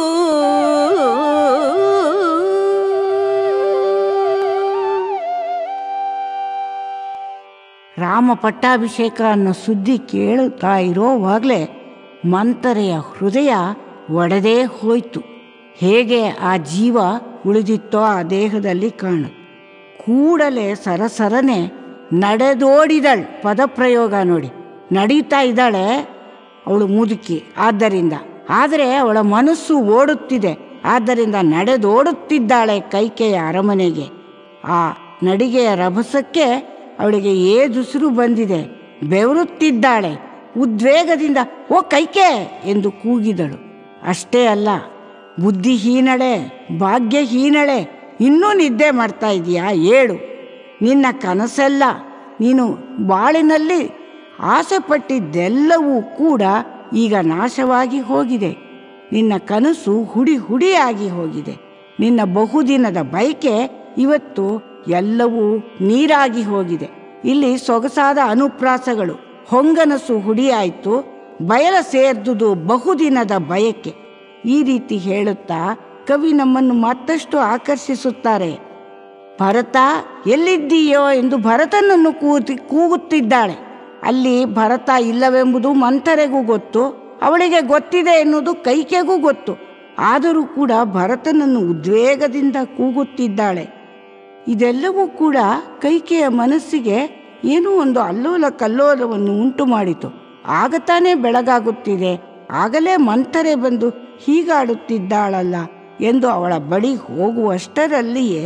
ರಾಮ ಪಟ್ಟಾಭಿಷೇಕ ಅನ್ನೋ ಸುದ್ದಿ ಕೇಳುತ್ತಾ ಇರೋವಾಗಲೇ ಮಂಥರೆಯ ಹೃದಯ ಒಡೆದೇ ಹೋಯ್ತು ಹೇಗೆ ಆ ಜೀವ ಉಳಿದಿತ್ತೋ ಆ ದೇಹದಲ್ಲಿ ಕಾಣ ಕೂಡಲೇ ಸರಸರನೆ ನಡೆದೋಡಿದಳು ಪದಪ್ರಯೋಗ ನೋಡಿ ನಡೀತಾ ಇದ್ದಾಳೆ ಅವಳು ಮುದುಕಿ ಆದ್ದರಿಂದ ಆದರೆ ಅವಳ ಮನಸ್ಸು ಓಡುತ್ತಿದೆ ಆದ್ದರಿಂದ ನಡೆದೋಡುತ್ತಿದ್ದಾಳೆ ಕೈಕೆಯ ಅರಮನೆಗೆ ಆ ನಡಿಗೆಯ ರಭಸಕ್ಕೆ ಅವಳಿಗೆ ಏದುಸಿರು ಬಂದಿದೆ ಬೆವರುತ್ತಿದ್ದಾಳೆ ಉದ್ವೇಗದಿಂದ ಓ ಕೈಕೆ ಎಂದು ಕೂಗಿದಳು ಅಷ್ಟೇ ಅಲ್ಲ ಬುದ್ಧಿಹೀನಳೆ ಭಾಗ್ಯಹೀನಳೆ ಇನ್ನೂ ನಿದ್ದೆ ಮಾಡ್ತಾ ಇದೀಯಾ ಏಳು ನಿನ್ನ ಕನಸೆಲ್ಲ ನೀನು ಬಾಳಿನಲ್ಲಿ ಆಸೆ ಪಟ್ಟಿದ್ದೆಲ್ಲವೂ ಕೂಡ ಈಗ ನಾಶವಾಗಿ ಹೋಗಿದೆ ನಿನ್ನ ಕನಸು ಹುಡಿ ಹುಡಿಯಾಗಿ ಹೋಗಿದೆ ನಿನ್ನ ಬಹುದಿನದ ಬಯಕೆ ಇವತ್ತು ಎಲ್ಲವೂ ನೀರಾಗಿ ಹೋಗಿದೆ ಇಲ್ಲಿ ಸೊಗಸಾದ ಅನುಪ್ರಾಸಗಳು ಹೊಂಗನಸು ಹುಡಿಯಾಯಿತು ಬಯಲ ಸೇರ್ದುದು ಬಹುದಿನದ ಬಯಕೆ ಈ ರೀತಿ ಹೇಳುತ್ತಾ ಕವಿ ನಮ್ಮನ್ನು ಮತ್ತಷ್ಟು ಆಕರ್ಷಿಸುತ್ತಾರೆ ಭರತ ಎಲ್ಲಿದ್ದೀಯೋ ಎಂದು ಭರತನನ್ನು ಕೂತಿ ಕೂಗುತ್ತಿದ್ದಾಳೆ ಅಲ್ಲಿ ಭರತ ಇಲ್ಲವೆಂಬುದು ಮಂಥರೆಗೂ ಗೊತ್ತು ಅವಳಿಗೆ ಗೊತ್ತಿದೆ ಎನ್ನುವುದು ಕೈಕೆಗೂ ಗೊತ್ತು ಆದರೂ ಕೂಡ ಭರತನನ್ನು ಉದ್ವೇಗದಿಂದ ಕೂಗುತ್ತಿದ್ದಾಳೆ ಇದೆಲ್ಲವೂ ಕೂಡ ಕೈಕೆಯ ಮನಸ್ಸಿಗೆ ಏನೋ ಒಂದು ಅಲ್ಲೋಲ ಕಲ್ಲೋಲವನ್ನು ಉಂಟು ಮಾಡಿತು ಆಗ ತಾನೇ ಬೆಳಗಾಗುತ್ತಿದೆ ಆಗಲೇ ಮಂಥರೆ ಬಂದು ಹೀಗಾಡುತ್ತಿದ್ದಾಳಲ್ಲ ಎಂದು ಅವಳ ಬಳಿ ಹೋಗುವಷ್ಟರಲ್ಲಿಯೇ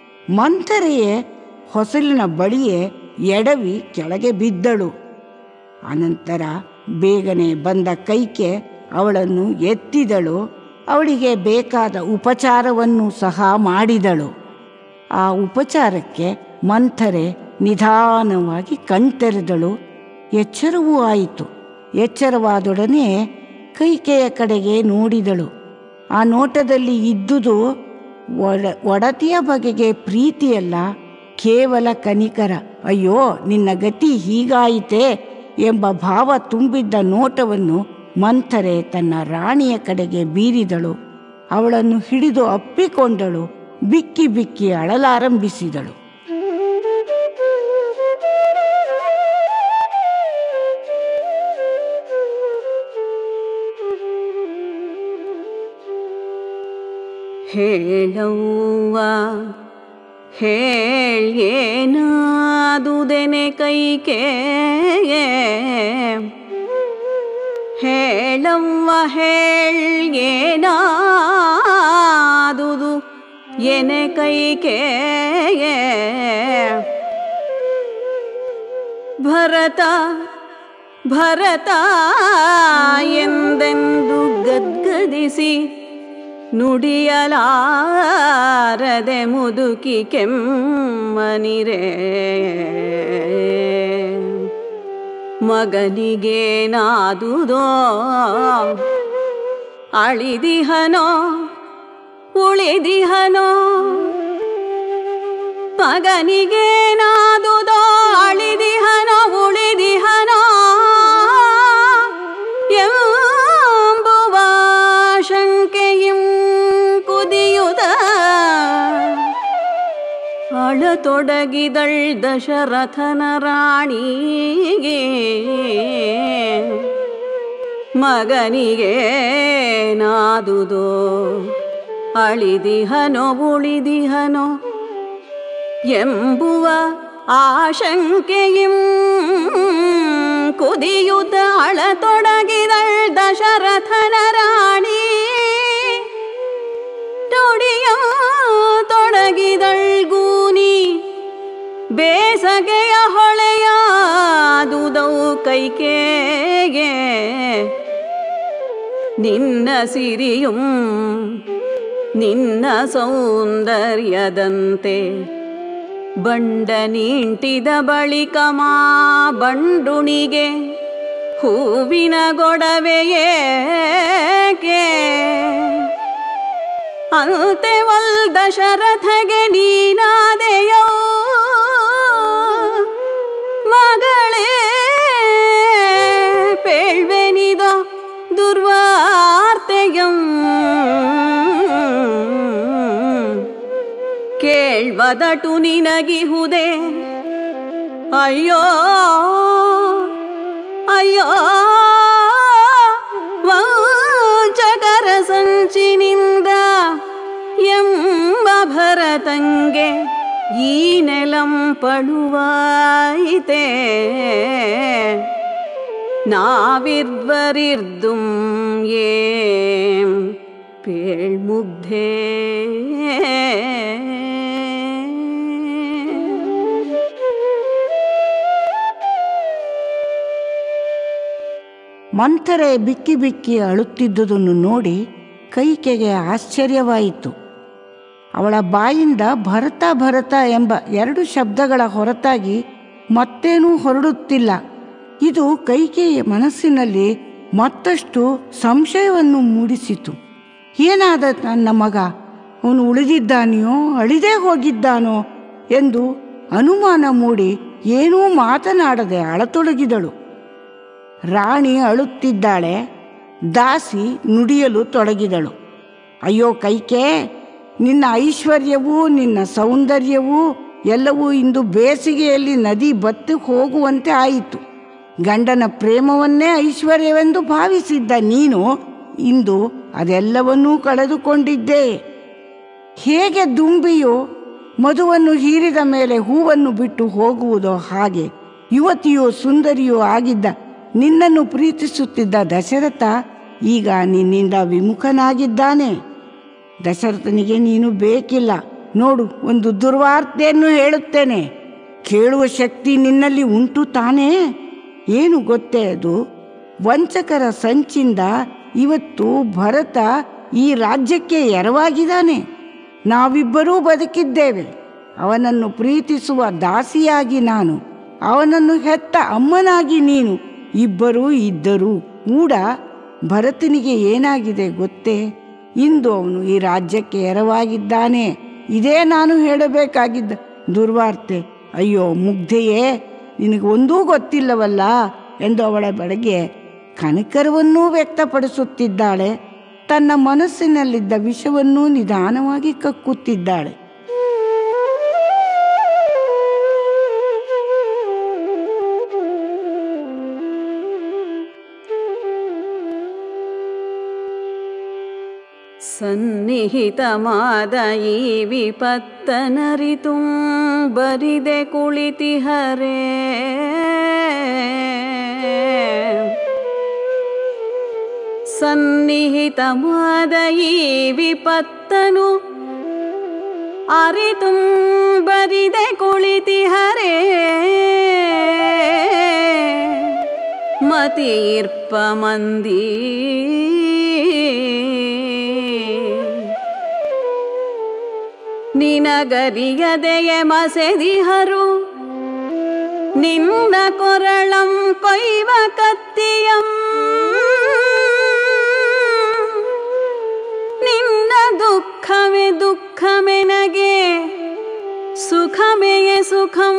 ಮಂಥರೆಯೇ ಹೊಸಲಿನ ಬಳಿಯೇ ಎಡವಿ ಕೆಳಗೆ ಬಿದ್ದಳು ಅನಂತರ ಬೇಗನೆ ಬಂದ ಕೈಕೆ ಅವಳನ್ನು ಎತ್ತಿದಳು ಅವಳಿಗೆ ಬೇಕಾದ ಉಪಚಾರವನ್ನು ಸಹ ಮಾಡಿದಳು ಆ ಉಪಚಾರಕ್ಕೆ ಮಂಥರೆ ನಿಧಾನವಾಗಿ ಕಣ್ತೆರೆದಳು ಎಚ್ಚರವೂ ಆಯಿತು ಎಚ್ಚರವಾದೊಡನೆ ಕೈಕೆಯ ಕಡೆಗೆ ನೋಡಿದಳು ಆ ನೋಟದಲ್ಲಿ ಇದ್ದುದು ಒಡ ಒಡತಿಯ ಬಗೆಗೆ ಪ್ರೀತಿಯಲ್ಲ ಕೇವಲ ಕನಿಕರ ಅಯ್ಯೋ ನಿನ್ನ ಗತಿ ಹೀಗಾಯಿತೆ ಎಂಬ ಭಾವ ತುಂಬಿದ್ದ ನೋಟವನ್ನು ಮಂಥರೆ ತನ್ನ ರಾಣಿಯ ಕಡೆಗೆ ಬೀರಿದಳು ಅವಳನ್ನು ಹಿಡಿದು ಅಪ್ಪಿಕೊಂಡಳು ಬಿಕ್ಕಿ ಬಿಕ್ಕಿ ಅಳಲಾರಂಭಿಸಿದಳು ಹೇಳವ್ವ ಹೇಳ್ಯೇನಾದುದೆನೆ ಕೈಕೆ ಹೇಳವ್ವ ಹೇಳ್ಯೇನಾದುದು ಎನೆ ಕೈಕೆ ಭರತ ಭರತ ಎಂದೆಂದು ಗದ್ಗದಿಸಿ ನುಡಿಯಲಾರದೆ ಮುದುಕಿ ಕೆಮ್ಮನಿರೆ ಮಗನಿಗೇನಾದುದೋ ಅಳಿದಿಹನೋ ಉಳಿದಿಹನೋ ಮಗನಿಗೇನಾದುದೋ ಅಳಿದಿಹನೋ ಉಳಿದಿಹನೋ ಎಂಬುವ ಶಂಕೆಯಂ ಕುದಿಯುದ ಅಳತೊಡಗಿದಳ್ ದಶರಥನ ರಾಣಿಗೆ ಮಗನಿಗೆ ನಾದುದೋ ಅಳಿದಿಹನೋ ಉಳಿದಿಹನೋ ಎಂಬುವ ಆಶಂಕೆಯಂ ಕುದಿಯುತ್ತ ಅಳತೊಡಗಿದಳ್ ದಶರಥನ ರಾಣಿ ತೊಡಿಯ ತೊಡಗಿದಳ್ ಗೂನಿ ಬೇಸಗೆಯ ಹೊಳೆಯಾದುದೌ ಕೈಕೇಗೆ ನಿನ್ನ ಸಿರಿಯುಂ ನಿನ್ನ ಸೌಂದರ್ಯದಂತೆ ಬಂಡ ನೀಂಟಿದ ಬಳಿಕ ಮಾ ಬಂಡುಣಿಗೆ ಹೂವಿನ ಗೊಡವೆಯೇಕೆ ಅಂತೆವಲ್ ದಶರಥಗೆ ನೀನಾದೆಯೋ ಮಗಳೇ ಪೇಳ್ವೆನಿದೋ ದುರ್ವಾರ್ತೆಯಂ ಕೇಳ್ವದಟು ನಿನಗಿಹುದೇ ಅಯ್ಯೋ ಅಯ್ಯೋ ವಂಚಕರ ಸಂಚಿನಿಂದ ಎಂಬ ಭರತಂಗೆ ಈ ನೆಲಂ ಪಳುವಾಯಿತೇ ನಾವಿರ್ವರಿರ್ದುಂ ಏಂ ಪೇಳ್ಮುಗ್ಧೇ ಮಂಥರೆ ಬಿಕ್ಕಿ ಬಿಕ್ಕಿ ಅಳುತ್ತಿದ್ದುದನ್ನು ನೋಡಿ ಕೈಕೆಗೆ ಆಶ್ಚರ್ಯವಾಯಿತು ಅವಳ ಬಾಯಿಂದ ಭರತ ಭರತ ಎಂಬ ಎರಡು ಶಬ್ದಗಳ ಹೊರತಾಗಿ ಮತ್ತೇನೂ ಹೊರಡುತ್ತಿಲ್ಲ ಇದು ಕೈಕೆಯ ಮನಸ್ಸಿನಲ್ಲಿ ಮತ್ತಷ್ಟು ಸಂಶಯವನ್ನು ಮೂಡಿಸಿತು ಏನಾದ ನನ್ನ ಮಗ ಅವನು ಉಳಿದಿದ್ದಾನೆಯೋ ಅಳಿದೇ ಹೋಗಿದ್ದಾನೋ ಎಂದು ಅನುಮಾನ ಮೂಡಿ ಏನೂ ಮಾತನಾಡದೆ ಅಳತೊಡಗಿದಳು ರಾಣಿ ಅಳುತ್ತಿದ್ದಾಳೆ ದಾಸಿ ನುಡಿಯಲು ತೊಡಗಿದಳು ಅಯ್ಯೋ ಕೈಕೆ ನಿನ್ನ ಐಶ್ವರ್ಯವೂ ನಿನ್ನ ಸೌಂದರ್ಯವೂ ಎಲ್ಲವೂ ಇಂದು ಬೇಸಿಗೆಯಲ್ಲಿ ನದಿ ಬತ್ತಿ ಹೋಗುವಂತೆ ಆಯಿತು ಗಂಡನ ಪ್ರೇಮವನ್ನೇ ಐಶ್ವರ್ಯವೆಂದು ಭಾವಿಸಿದ್ದ ನೀನು ಇಂದು ಅದೆಲ್ಲವನ್ನೂ ಕಳೆದುಕೊಂಡಿದ್ದೆ ಹೇಗೆ ದುಂಬಿಯು ಮಧುವನ್ನು ಹೀರಿದ ಮೇಲೆ ಹೂವನ್ನು ಬಿಟ್ಟು ಹೋಗುವುದೋ ಹಾಗೆ ಯುವತಿಯು ಸುಂದರಿಯೂ ಆಗಿದ್ದ ನಿನ್ನನ್ನು ಪ್ರೀತಿಸುತ್ತಿದ್ದ ದಶರಥ ಈಗ ನಿನ್ನಿಂದ ವಿಮುಖನಾಗಿದ್ದಾನೆ ದಶರಥನಿಗೆ ನೀನು ಬೇಕಿಲ್ಲ ನೋಡು ಒಂದು ದುರ್ವಾರ್ತೆಯನ್ನು ಹೇಳುತ್ತೇನೆ ಕೇಳುವ ಶಕ್ತಿ ನಿನ್ನಲ್ಲಿ ಉಂಟು ತಾನೇ ಏನು ಗೊತ್ತೇ ಅದು ವಂಚಕರ ಸಂಚಿಂದ ಇವತ್ತು ಭರತ ಈ ರಾಜ್ಯಕ್ಕೆ ಎರವಾಗಿದ್ದಾನೆ ನಾವಿಬ್ಬರೂ ಬದುಕಿದ್ದೇವೆ ಅವನನ್ನು ಪ್ರೀತಿಸುವ ದಾಸಿಯಾಗಿ ನಾನು ಅವನನ್ನು ಹೆತ್ತ ಅಮ್ಮನಾಗಿ ನೀನು ಇಬ್ಬರೂ ಇದ್ದರೂ ಕೂಡ ಭರತನಿಗೆ ಏನಾಗಿದೆ ಗೊತ್ತೇ ಇಂದು ಅವನು ಈ ರಾಜ್ಯಕ್ಕೆ ಎರವಾಗಿದ್ದಾನೆ ಇದೇ ನಾನು ಹೇಳಬೇಕಾಗಿದ್ದ ದುರ್ವಾರ್ತೆ ಅಯ್ಯೋ ಮುಗ್ಧೆಯೇ ನಿನಗೆ ಒಂದೂ ಗೊತ್ತಿಲ್ಲವಲ್ಲ ಎಂದು ಅವಳ ಬೆಳಗ್ಗೆ ಕನಕರವನ್ನೂ ವ್ಯಕ್ತಪಡಿಸುತ್ತಿದ್ದಾಳೆ ತನ್ನ ಮನಸ್ಸಿನಲ್ಲಿದ್ದ ವಿಷವನ್ನೂ ನಿಧಾನವಾಗಿ ಕಕ್ಕುತ್ತಿದ್ದಾಳೆ ಸನ್ನಿಹಿತಮಾದ ಈ ವಿಪತ್ತನರಿತು ಬರಿದೆ ಕುಳಿತಿಹರೇ ಸನ್ನಿಹಿತಮಾದ ಈ ವಿಪತ್ತನು ಅರಿತು ಬರಿದೆ ಕುಳಿತಿಹರೇ ಮತೀರ್ಪ ಮಂದಿ ನಿನಗರಿಯದೆಯ ಮಸೆದಿಹರು ನಿನ್ನ ಕೊರಳಂ ಕೊಯ್ವ ಕತ್ತಿಯಂ ನಿನ್ನ ದುಃಖವೇ ದುಃಖಮೆನಗೆ ಸುಖಮೆಯೇ ಸುಖಂ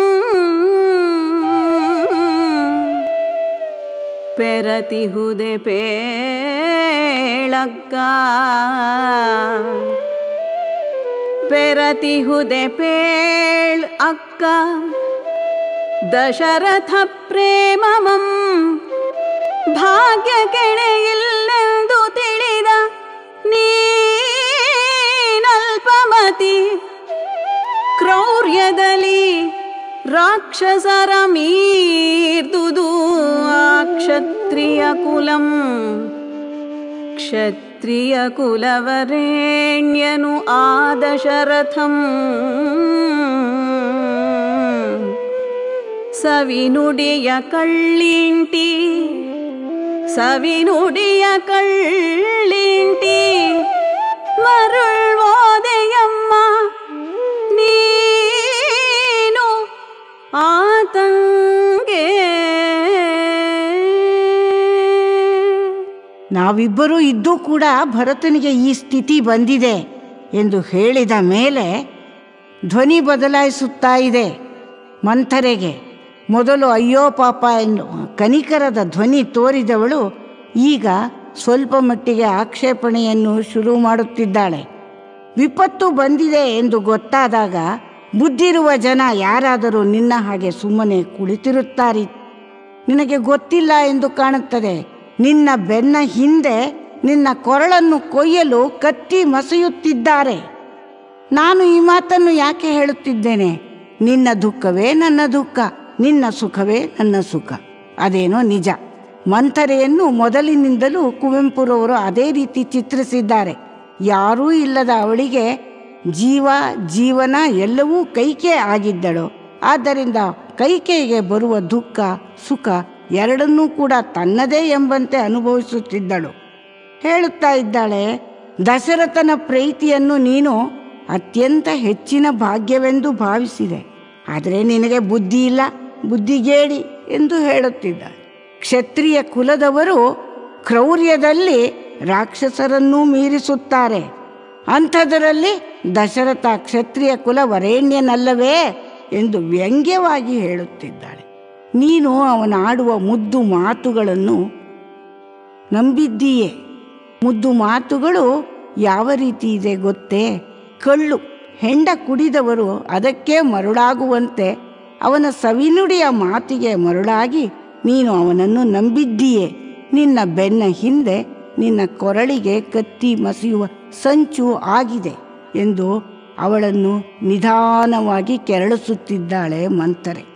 ಪೆರತಿಹುದೆ ಪೇಳಗ್ಗ ಪೆರತಿಹುದೆ ಪೇಳ್ ಅಕ್ಕ ದಶರಥ ಪ್ರೇಮಮಂ ಭಾಗ್ಯ ಕೆಳೆಯಿಲ್ಲೆಂದು ತಿಳಿದ ನೀನಲ್ಪಮತಿ ಕ್ರೌರ್ಯದಲ್ಲಿ ರಾಕ್ಷಸರ ಮೀರ್ದುದು ಆ ಕ್ಷತ್ರಿಯ ಕುಲಂ ಕ್ಷತ್ರಿಯ ಕುಲವರೇಣ್ಯನು ಆ ದಶರಥಂ ಸವಿನುಡಿಯ ಕಳ್ಳಿಂಟಿ ಸವಿನುಡಿಯ ಕಳ್ಳಿಂಟಿ ಮರುಳ್ವೋದೆಯಮ್ಮ ನೀನು ಆತಂಗೆ ನಾವಿಬ್ಬರೂ ಇದ್ದೂ ಕೂಡ ಭರತನಿಗೆ ಈ ಸ್ಥಿತಿ ಬಂದಿದೆ ಎಂದು ಹೇಳಿದ ಮೇಲೆ ಧ್ವನಿ ಬದಲಾಯಿಸುತ್ತಾ ಇದೆ ಮಂಥರೆಗೆ ಮೊದಲು ಅಯ್ಯೋ ಪಾಪ ಎಂದು ಕನಿಕರದ ಧ್ವನಿ ತೋರಿದವಳು ಈಗ ಸ್ವಲ್ಪ ಮಟ್ಟಿಗೆ ಆಕ್ಷೇಪಣೆಯನ್ನು ಶುರು ಮಾಡುತ್ತಿದ್ದಾಳೆ ವಿಪತ್ತು ಬಂದಿದೆ ಎಂದು ಗೊತ್ತಾದಾಗ ಬುದ್ಧಿರುವ ಜನ ಯಾರಾದರೂ ನಿನ್ನ ಹಾಗೆ ಸುಮ್ಮನೆ ಕುಳಿತಿರುತ್ತಾರೆ ನಿನಗೆ ಗೊತ್ತಿಲ್ಲ ಎಂದು ಕಾಣುತ್ತದೆ ನಿನ್ನ ಬೆನ್ನ ಹಿಂದೆ ನಿನ್ನ ಕೊರಳನ್ನು ಕೊಯ್ಯಲು ಕತ್ತಿ ಮಸೆಯುತ್ತಿದ್ದಾರೆ ನಾನು ಈ ಮಾತನ್ನು ಯಾಕೆ ಹೇಳುತ್ತಿದ್ದೇನೆ ನಿನ್ನ ದುಃಖವೇ ನನ್ನ ದುಃಖ ನಿನ್ನ ಸುಖವೇ ನನ್ನ ಸುಖ ಅದೇನೋ ನಿಜ ಮಂಥರೆಯನ್ನು ಮೊದಲಿನಿಂದಲೂ ಕುವೆಂಪುರವರು ಅದೇ ರೀತಿ ಚಿತ್ರಿಸಿದ್ದಾರೆ ಯಾರೂ ಇಲ್ಲದ ಅವಳಿಗೆ ಜೀವ ಜೀವನ ಎಲ್ಲವೂ ಕೈಕೆ ಆಗಿದ್ದಳು ಆದ್ದರಿಂದ ಕೈಕೆಗೆ ಬರುವ ದುಃಖ ಸುಖ ಎರಡನ್ನೂ ಕೂಡ ತನ್ನದೇ ಎಂಬಂತೆ ಅನುಭವಿಸುತ್ತಿದ್ದಳು ಹೇಳುತ್ತಾ ಇದ್ದಾಳೆ ದಶರಥನ ಪ್ರೀತಿಯನ್ನು ನೀನು ಅತ್ಯಂತ ಹೆಚ್ಚಿನ ಭಾಗ್ಯವೆಂದು ಭಾವಿಸಿದೆ ಆದರೆ ನಿನಗೆ ಬುದ್ಧಿ ಇಲ್ಲ ಬುದ್ಧಿಗೇಡಿ ಎಂದು ಹೇಳುತ್ತಿದ್ದಾಳೆ ಕ್ಷತ್ರಿಯ ಕುಲದವರು ಕ್ರೌರ್ಯದಲ್ಲಿ ರಾಕ್ಷಸರನ್ನೂ ಮೀರಿಸುತ್ತಾರೆ ಅಂಥದರಲ್ಲಿ ದಶರಥ ಕ್ಷತ್ರಿಯ ಕುಲ ವರೇಣ್ಯನಲ್ಲವೇ ಎಂದು ವ್ಯಂಗ್ಯವಾಗಿ ಹೇಳುತ್ತಿದ್ದಾಳೆ ನೀನು ಅವನ ಆಡುವ ಮುದ್ದು ಮಾತುಗಳನ್ನು ನಂಬಿದ್ದೀಯೇ ಮುದ್ದು ಮಾತುಗಳು ಯಾವ ರೀತಿ ಇದೆ ಗೊತ್ತೇ ಕಳ್ಳು ಹೆಂಡ ಕುಡಿದವರು ಅದಕ್ಕೆ ಮರುಳಾಗುವಂತೆ ಅವನ ಸವಿನುಡಿಯ ಮಾತಿಗೆ ಮರುಳಾಗಿ ನೀನು ಅವನನ್ನು ನಂಬಿದ್ದೀಯೇ ನಿನ್ನ ಬೆನ್ನ ಹಿಂದೆ ನಿನ್ನ ಕೊರಳಿಗೆ ಕತ್ತಿ ಮಸಿಯುವ ಸಂಚು ಆಗಿದೆ ಎಂದು ಅವಳನ್ನು ನಿಧಾನವಾಗಿ ಕೆರಳಿಸುತ್ತಿದ್ದಾಳೆ ಮಂತರೆ